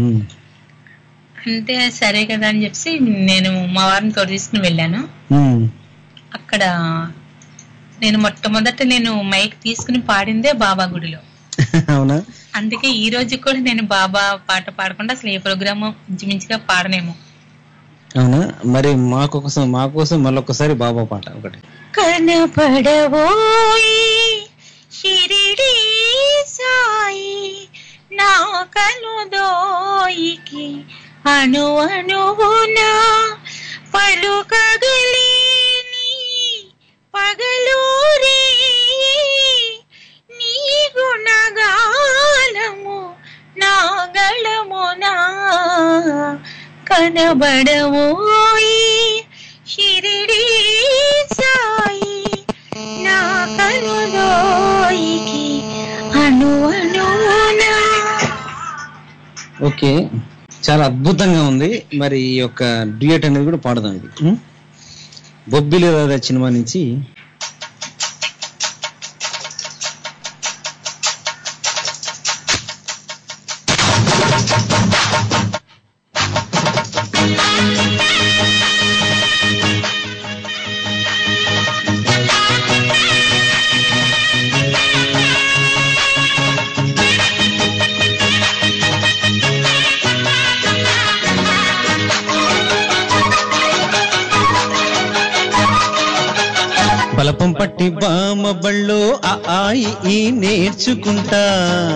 అంటే సరే కదా అని చెప్పి నేను మా వారిని తోడు తీసుకుని వెళ్ళాను అక్కడ నేను మొట్టమొదట నేను మైక్ తీసుకుని పాడిందే బాబా గుడిలో అవునా అందుకే ఈ రోజు కూడా నేను బాబా పాట పాడకుండా అసలు ఏ ప్రోగ్రామ్ ఇంచుమించుగా పాడనేమో అవునా మరి మా కోసం మా కోసం మళ్ళొకసారి బాబా పాట ఒకటి కనపడవోయి షిరిడి సాయి నా కనుదోయికి అణు అణువునా పలుకగలేని పగలూరి నీ గుణగాలము నా గళమునా కనబడవోయి షిరిడి సాయి నా కనుదోయికి అణు అణువునా ఓకే చాలా అద్భుతంగా ఉంది మరి ఈ యొక్క డ్యూయట్ అనేది కూడా పాడదాం ఇది ఉం? బొబ్బిలి రాధా సినిమా నుంచి బలపం పట్టి బామ బళ్ళో ఆ ఆయి ఈ నేర్చుకుంటా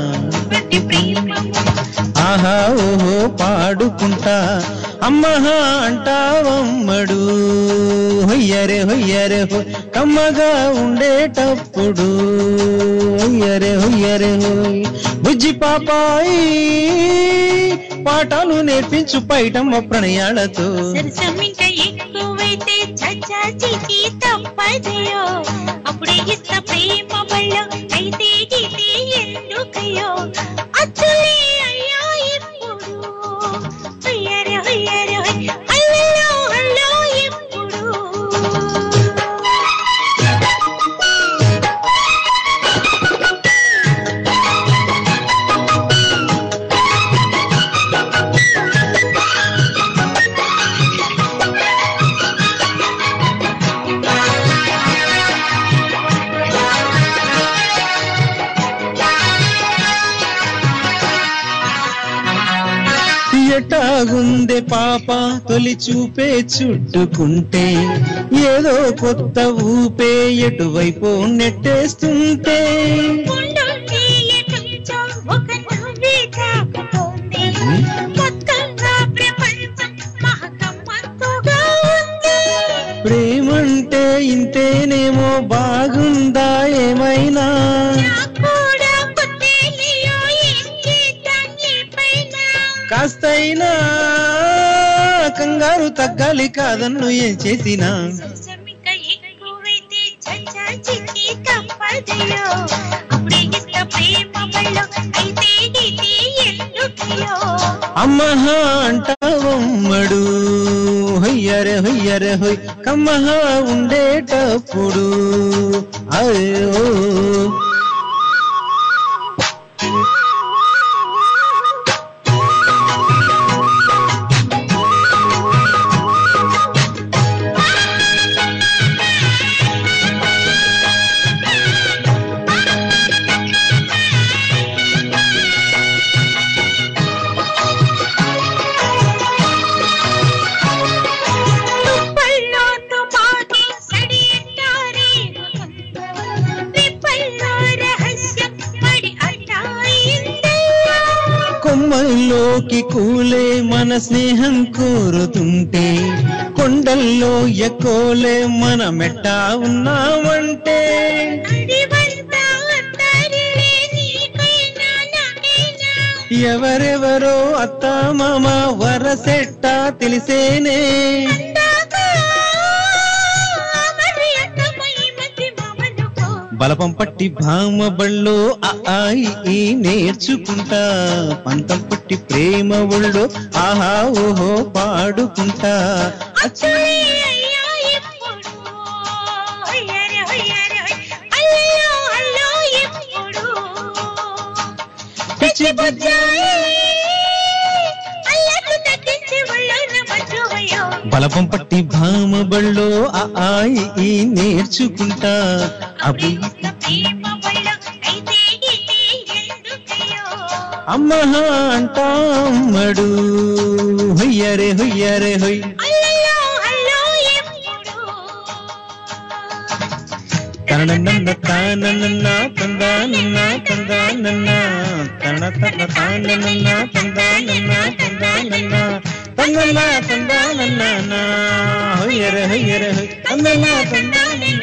ఆహా ఓహో పాడుకుంటా అమ్మహా అంటావమ్మడు హొయ్యరే హొయ్యరే హో కమ్మగా ఉండేటప్పుడు హొయ్యరే హొయ్యరే హోయ్ బుజ్జి పాపాయి పాఠాలు నేర్పించు పైటమ్మ ప్రణయాలతో సరసం ఇంకా ఎక్కువైతే చచ్చా చిచి తప్పదయో అప్పుడే ఇస్త ప్రేమ బళ్ళ అయితే గీతే ఎందుకయో అచ్చులే అయ్యా ఎప్పుడు అయ్యరే అయ్యరే అల్లల్లో అల్లో ఎప్పుడు ఎటాగుందే పాప తొలి చూపే చుట్టుకుంటే ఏదో కొత్త ఊపే ఎటువైపు నెట్టేస్తుంటే ఉండుండి ఎటుంచో ఒక నవ్వే తాకుతోంది మొత్తంగా ప్రపంచం మహకమ్మత్తుగా ఉంది ప్రేమంటే ఇంతేనేమో బాగుందా ఏమైనా కూడా కొత్తేలియో ఏం చేద్దాం ఈ పైన కాస్తైనా కంగారు తగ్గాలి కాదన్ను ఏం చేసినా ఇంకా ఎక్కువైతే చచ్చా చిక్కి తప్పదయో అప్పుడే ఇస్త ప్రేమ బళ్ళో అయితే ఇది ఎందుకయో అమ్మహా అంటావమ్మడు హొయ్యరే హొయ్యరే హొయ్ కమ్మహా ఉండేటప్పుడు అయ్యో కొమ్మల్లోకి కూలే మన స్నేహం కోరుతుంటే కొండల్లో ఎక్కోలే మన మెట్ట ఉన్నామంటే ఎవరెవరో అత్త మామ వరసెట్ట తెలిసేనే బలపం పట్టి భామ బళ్ళో ఆ ఆయి ఈ నేర్చుకుంటా పంతం పట్టి ప్రేమ ఒళ్ళో ఆహా ఓహో పాడుకుంటా పిచ్చి బలపం పట్టి భామ బళ్ళో ఆ ఆయి ఈ నేర్చుకుంటా అవి అమ్మహ అంటామడు హొయ్యరే హొయ్యరే హొయ్ తననన్న తానన్న తందానన్న తందానన్న తన తన తానన్న తందానన్న తందానన్న తన్నన్న తందానన్న హొయ్యరే హొయ్యరే హొయ్ తన్నన్న తందానన్న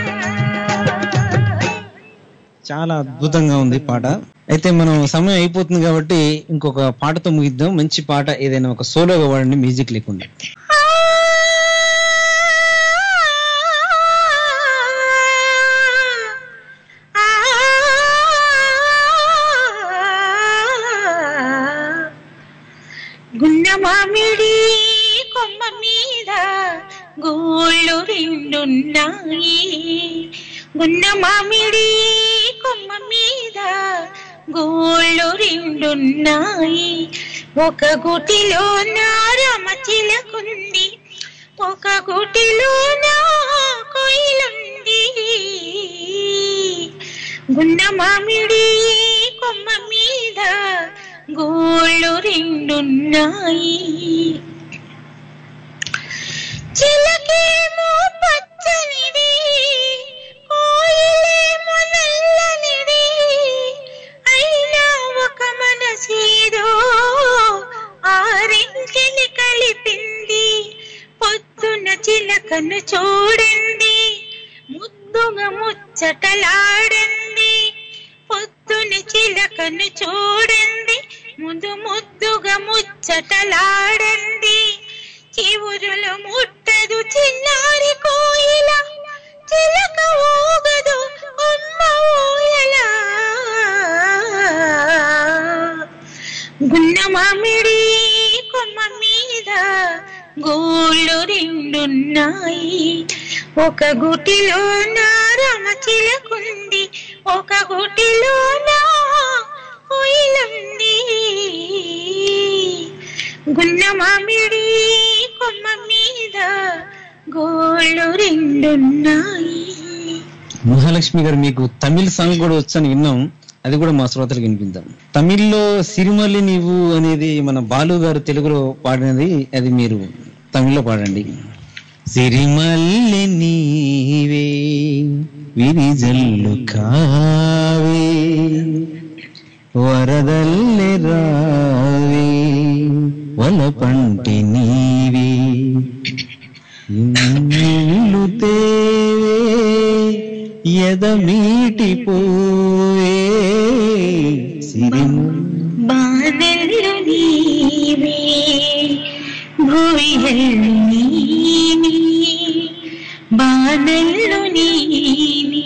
చాలా అద్భుతంగా ఉంది పాట అయితే మనం సమయం అయిపోతుంది కాబట్టి ఇంకొక పాటతో ముగిద్దాం మంచి పాట ఏదైనా ఒక సోలోగా వాడండి మ్యూజిక్ లేకుండా గున్న మామిడి కొమ్మ మీద గోళ్ళు రెండున్నాయి గున్న మామిడి కొమ్మ మీద గోళ్ళు రెండున్నాయి ఒక గుటిలో నా రమ చిలకుంది ఒక గుటిలో నా కొయిలుంది గున్న మామిడి కొమ్మ మీద గోళ్ళు రెండున్నాయి చిలకేమో పచ్చనిది కోయిలేమో నల్లనిది అయినా ఒక మనసేదో ఆరింటిని కలిపింది పొద్దున చిలకను చూడండి ముద్దుగా ముచ్చటలాడండి పొద్దున చిలకను చూడండి ముద్దు ముద్దుగా ముచ్చటలాడండి చివురులు ముట్టదు చిన్నారి కోయిల చిలక ఊగదు అమ్మ ఊయలా గున్న మామిడి కొమ్మ మీద గోళ్ళు రెండున్నాయి ఒక గుటిలో నా రమ చిలకుంది ఒక గుటిలో నా కోయిలుంది గున్న మామిడి కొమ్మ మీద గోళ్ళు రెండున్నాయి మహాలక్ష్మి గారు మీకు తమిళ్ సాంగ్ కూడా వచ్చని విన్నాం అది కూడా మా శ్రోతలకు వినిపిద్దాం తమిళ్లో సిరిమల్లి నీవు అనేది మన బాలు గారు తెలుగులో పాడినది అది మీరు తమిళ్లో పాడండి సిరిమల్లి నీవే విరిజల్లు కావే వరదల్లి రావే వలపంటి నీవే ఇల్లు తేవే ఎదమీటిపోవే సిరిమ బాణల్లు నీవే భూయల్లు నీవే బాణల్లు నీవే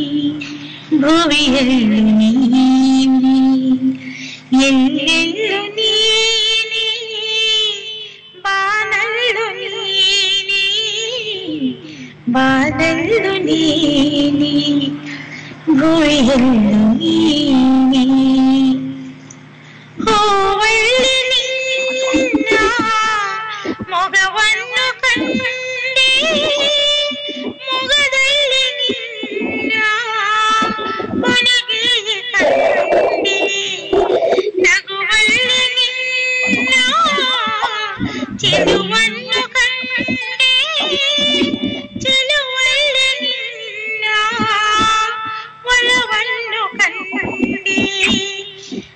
భూయల్లు నీవే ఎల్లెల్లు నీవే బాణల్లు నీవే బాణల్లు నీవే భూయల్లు నీవే ಹೂವಳ್ಳಿ ನಿನ್ನ ಮೊಗವನ್ನು ಕಂಡೆ ಮೊಗದಲ್ಲಿ ನಿನ್ನ ಕೊನೆಗೆ ಕಂಡೆ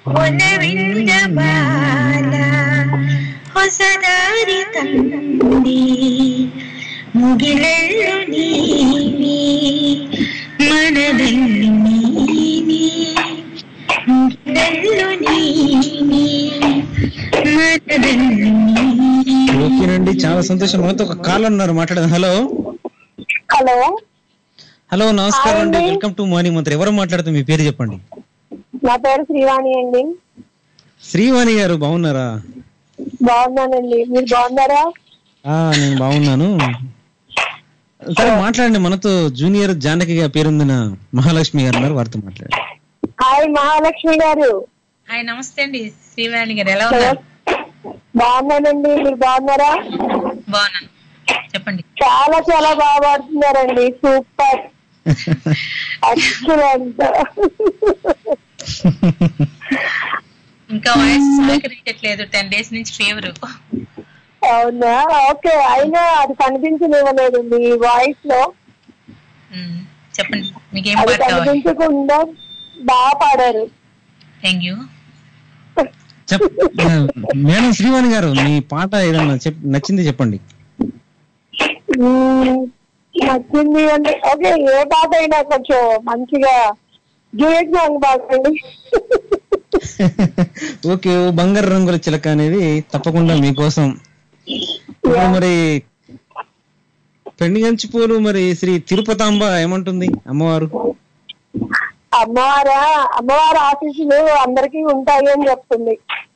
ಒಲವಿಲ್ಲ ಬಾಲ ಹೊಸ ದಾರಿ ತಂದಿ ಮುಗಿಲೆಳ್ಳು ನೀನಿ ಮನದೆಲ್ಲು ನೀನಿ ಮುಗಿಲೆಳ್ಳು ನೀನಿ ಮನದೆಲ್ಲು ನೀನಿ ఓకేనండి చాలా సంతోషం మనతో ఒక కాల్ ఉన్నారు మాట్లాడదాం హలో హలో హలో నమస్కారం అండి వెల్కమ్ టు మార్నింగ్ మంత్రి ఎవరు మాట్లాడుతూ మీ పేరు చెప్పండి నా పేరు శ్రీవాణి అండి శ్రీవాణి గారు బాగున్నారా బాగున్నానండి మీరు బాగున్నారా ఆ నేను బాగున్నాను సరే మాట్లాడండి మనతో జూనియర్ జానకి గారి పేరుందిన మహాలక్ష్మి గారు ఉన్నారు వారితో మాట్లాడండి హాయ్ మహాలక్ష్మి గారు హాయ్ నమస్తే అండి శ్రీవాణి గారు ఎలా ఉన్నారు బాగున్నానండి మీరు బాగున్నారా బాగున్నాను చెప్పండి చాలా చాలా బాగా పాడుతున్నారండి సూపర్ ఎక్సలెంట్ ఇంకా వాయిస్ సహకరించట్లేదు టెన్ డేస్ నుంచి ఫీవర్ అవునా ఓకే అయినా అది కనిపించనివ్వలేదు మీ వాయిస్ లో చెప్పండి మీకేం అది పాట కావాలి కనిపించకుండా బాగా పాడారు థ్యాంక్ యూ చెప్ ఆ, మేడం శ్రీవాణి గారు మీ పాట ఏదన్నా చెప్ నచ్చింది చెప్పండి మ్మ్. నచ్చింది అంటే ఓకే ఏ పాట అయినా కొంచెం మంచిగా డ్యూయట్ సాంగ్ పాడండి ఓకే ఓ బంగారు రంగుల చిలక అనేది తప్పకుండా మీకోసం ఇప్పుడు మరి పెండిగంచి పూలు మరి శ్రీ తిరుపతాంబ ఏమంటుంది అమ్మవారు అమ్మవారా అమ్మవారి ఆశీస్సులు అందరికీ ఉంటాయి అని చెప్తుంది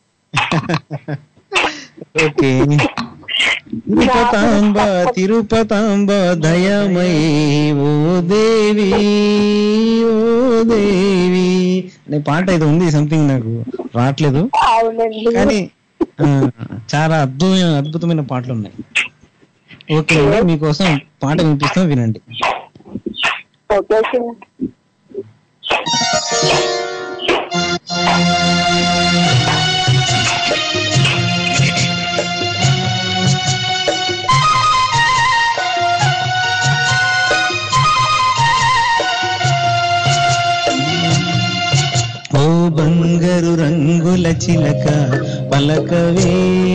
ఓకే తిరుపతాంబ తిరుపతాంబ దయమయీ ఓ దేవి ఓ దేవి అనే పాట ఇది ఉంది సంథింగ్ నాకు రావట్లేదు అవునండి కానీ ఆ, చాలా అద్భుతమైన అద్భుతమైన పాటలు ఉన్నాయి ఓకే అండి మీకోసం పాట వినిపిస్తాం వినండి ఓకే సార్ ఓ బంగారు రంగుల చిలక పలకవే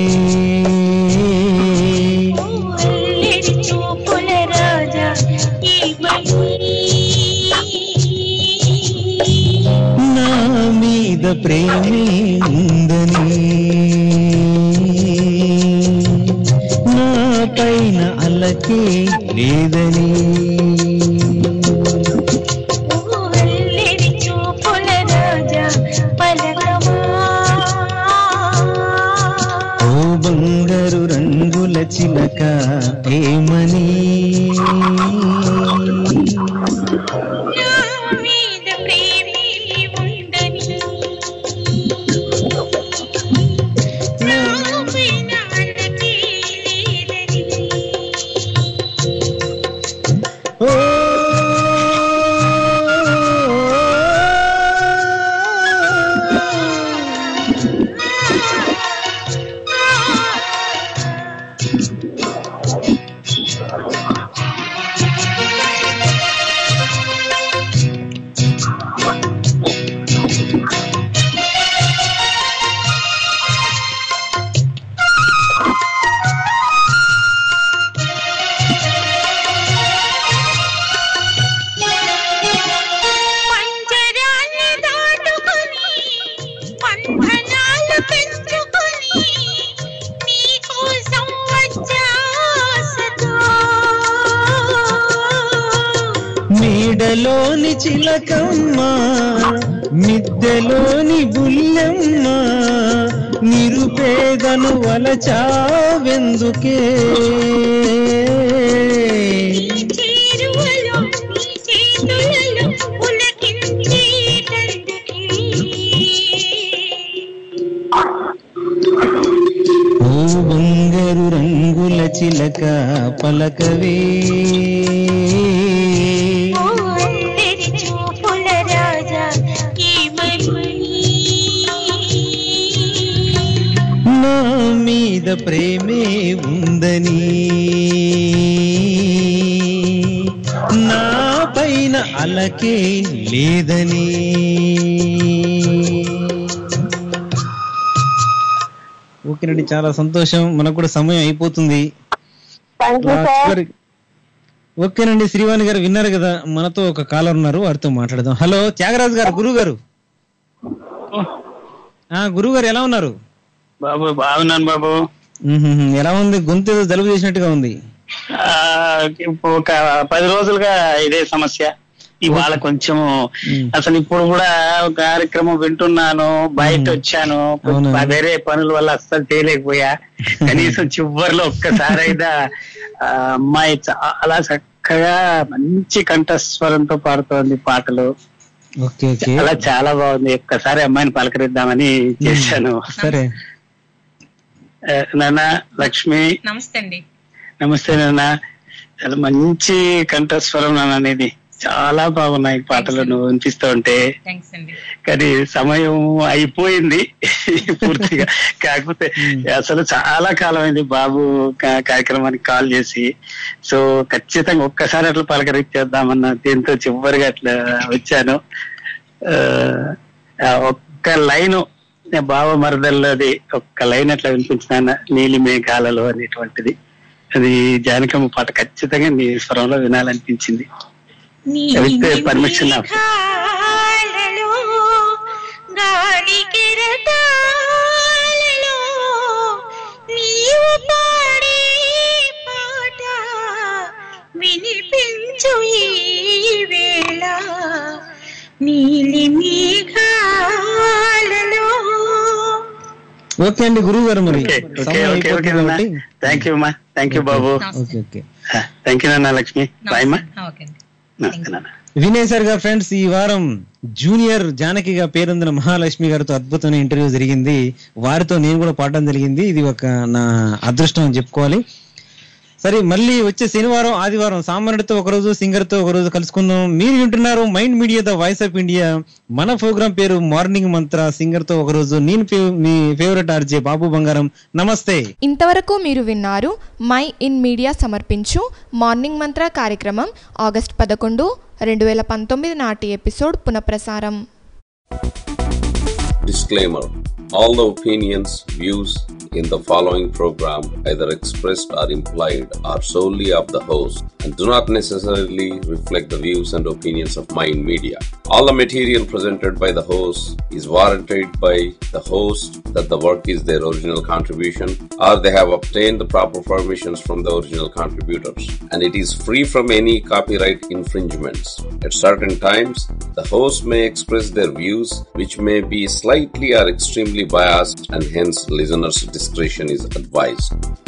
అల్లరి చూపుల రాజా ఈ నా మీద ప్రేమే ఉందని నా పైన అలకే లేదని అల్లరి చూపుల రాజా పలకమా ఓ బంగారు రంగుల చిలక ఏమని నా మీద ప్రేమే ఉందని నా పైన అలకే లేదని ఓ పంజరాన్ని దాటుకొని బంధనాలు పెంచుకొని నీకోసం వచ్చాసతో నీడలోని చిలకమ్మ మిద్దెలోని బుల్లెమ్మ నిరుపేదను వలచావెందుకే చేరువలో నీ చేతులలో పులకించేటందుకే ఓ బంగారు రంగుల చిలక పలకవే ఓ అల్లరి చూపుల రాజా ఏమని నా మీద ప్రేమే ఉందని నా పైన అలకే లేదని ఓకేనండి చాలా సంతోషం మనకు కూడా సమయం అయిపోతుంది థ్యాంక్ యూ ఆ, సార్ చివరి- ఓకేనండి శ్రీవాణి గారు విన్నారు కదా మనతో ఒక కాలర్ ఉన్నారు వారితో మాట్లాడదాం హలో త్యాగరాజు గారు గురువు గారు ఆ గురువు గారు ఎలా ఉన్నారు బాబు బాగున్నాను బాబు మ్మ్హ్మ్. ఎలా ఉంది గొంతు ఏదో జలుబు చేసినట్టుగా ఉంది ఆ, ఇప్పుడు ఒక పది రోజులుగా ఇదే సమస్య ఇవాళ కొంచెం అసలు ఇప్పుడు కూడా ఒక కార్యక్రమం వింటున్నాను బయట వచ్చాను కొంచెం అవునా? వేరే పనుల వల్ల అస్సలు చేయలేకపోయా కనీసం చివరిలో ఒక్కసారి అయితే ఆ అమ్మాయి చాలా చక్కగా మంచి కంఠస్వరంతో పాడుతోంది పాటలు ఓకే ఓకే చాలా చాలా బాగుంది ఒక్కసారి అమ్మాయిని పలకరిద్దామని చేశాను సరే ఆ, నాన్న లక్ష్మి నమస్తే అండి నమస్తే నాన్న చాలా మంచి కంఠస్వరం నాన్న అనేది చాలా బాగున్నాయి పాటలు నువ్వు వినిపిస్తూ ఉంటే థ్యాంక్స్ అండి కానీ సమయం అయిపోయింది పూర్తిగా కాకపోతే అసలు చాలా కాలం అయింది బాబు కా- కార్యక్రమానికి కాల్ చేసి సో ఖచ్చితంగా ఒక్కసారి అట్లా పలకరించేద్దామన్న దీంతో చివరిగా అట్లా వచ్చాను ఆ, ఆ ఒక్క లైను బావ మరదల్లోది ఒక్క లైన్ అట్లా వినిపించిన నీలి మేఘాలలో అనేటువంటిది అది జానకమ్మ పాట ఖచ్చితంగా నీ స్వరంలో వినాలనిపించింది అయితే పర్మిషన్ మేఘాలలో గాలి కెరటాలలో నీవు పాడే పాట వినిపించు ఈ వేళ నీలి మేఘాలలో ఓకే అండి గురువు గారు మరి ఓకే సమయం ఓకే ఓకే అయిపోతుంది కాబట్టి థ్యాంక్ యూ అమ్మా థ్యాంక్ యూ బాబు ఓకే ఓకే థ్యాంక్ యూ నాన్న లక్ష్మి బాయ్ అమ్మా ఓకే అండి నమస్తే నాన్న వినేశారుగా ఫ్రెండ్స్ ఈ వారం జూనియర్ జానకిగా పేరొందిన మహాలక్ష్మి గారితో అద్భుతమైన ఇంటర్వ్యూ జరిగింది వారితో నేను కూడా పాడడం జరిగింది ఇది ఒక నా అదృష్టం అని చెప్పుకోవాలి సరే మళ్ళీ వచ్చే శనివారం ఆదివారం సామాన్యుడితో ఒక రోజు సింగర్ తో ఒక రోజు కలుసుకుందాం మీరు వింటున్నారు mind media the voice of India మన ప్రోగ్రామ్ పేరు మార్నింగ్ మంత్ర సింగర్ తో ఒక రోజు నేను ఫే- మీ ఫేవరెట్ ఆర్జే బాబు బంగారం నమస్తే ఇంతవరకు మీరు విన్నారు మై ఇన్ మీడియా సమర్పించు మార్నింగ్ మంత్ర కార్యక్రమం ఆగస్ట్ పదకొండు రెండు వేల పంతొమ్మిది నాటి ఎపిసోడ్ పునఃప్రసారం Disclaimer All the opinions, views in the following program, either expressed or implied, are solely of the host and do not necessarily reflect the views and opinions of Mind Media. All the material presented by the host is warranted by the host that the work is their original contribution or they have obtained the proper permissions from the original contributors and it is free from any copyright infringements. At certain times, the host may express their views which may be slightly or extremely biased and hence listeners' discretion is advised.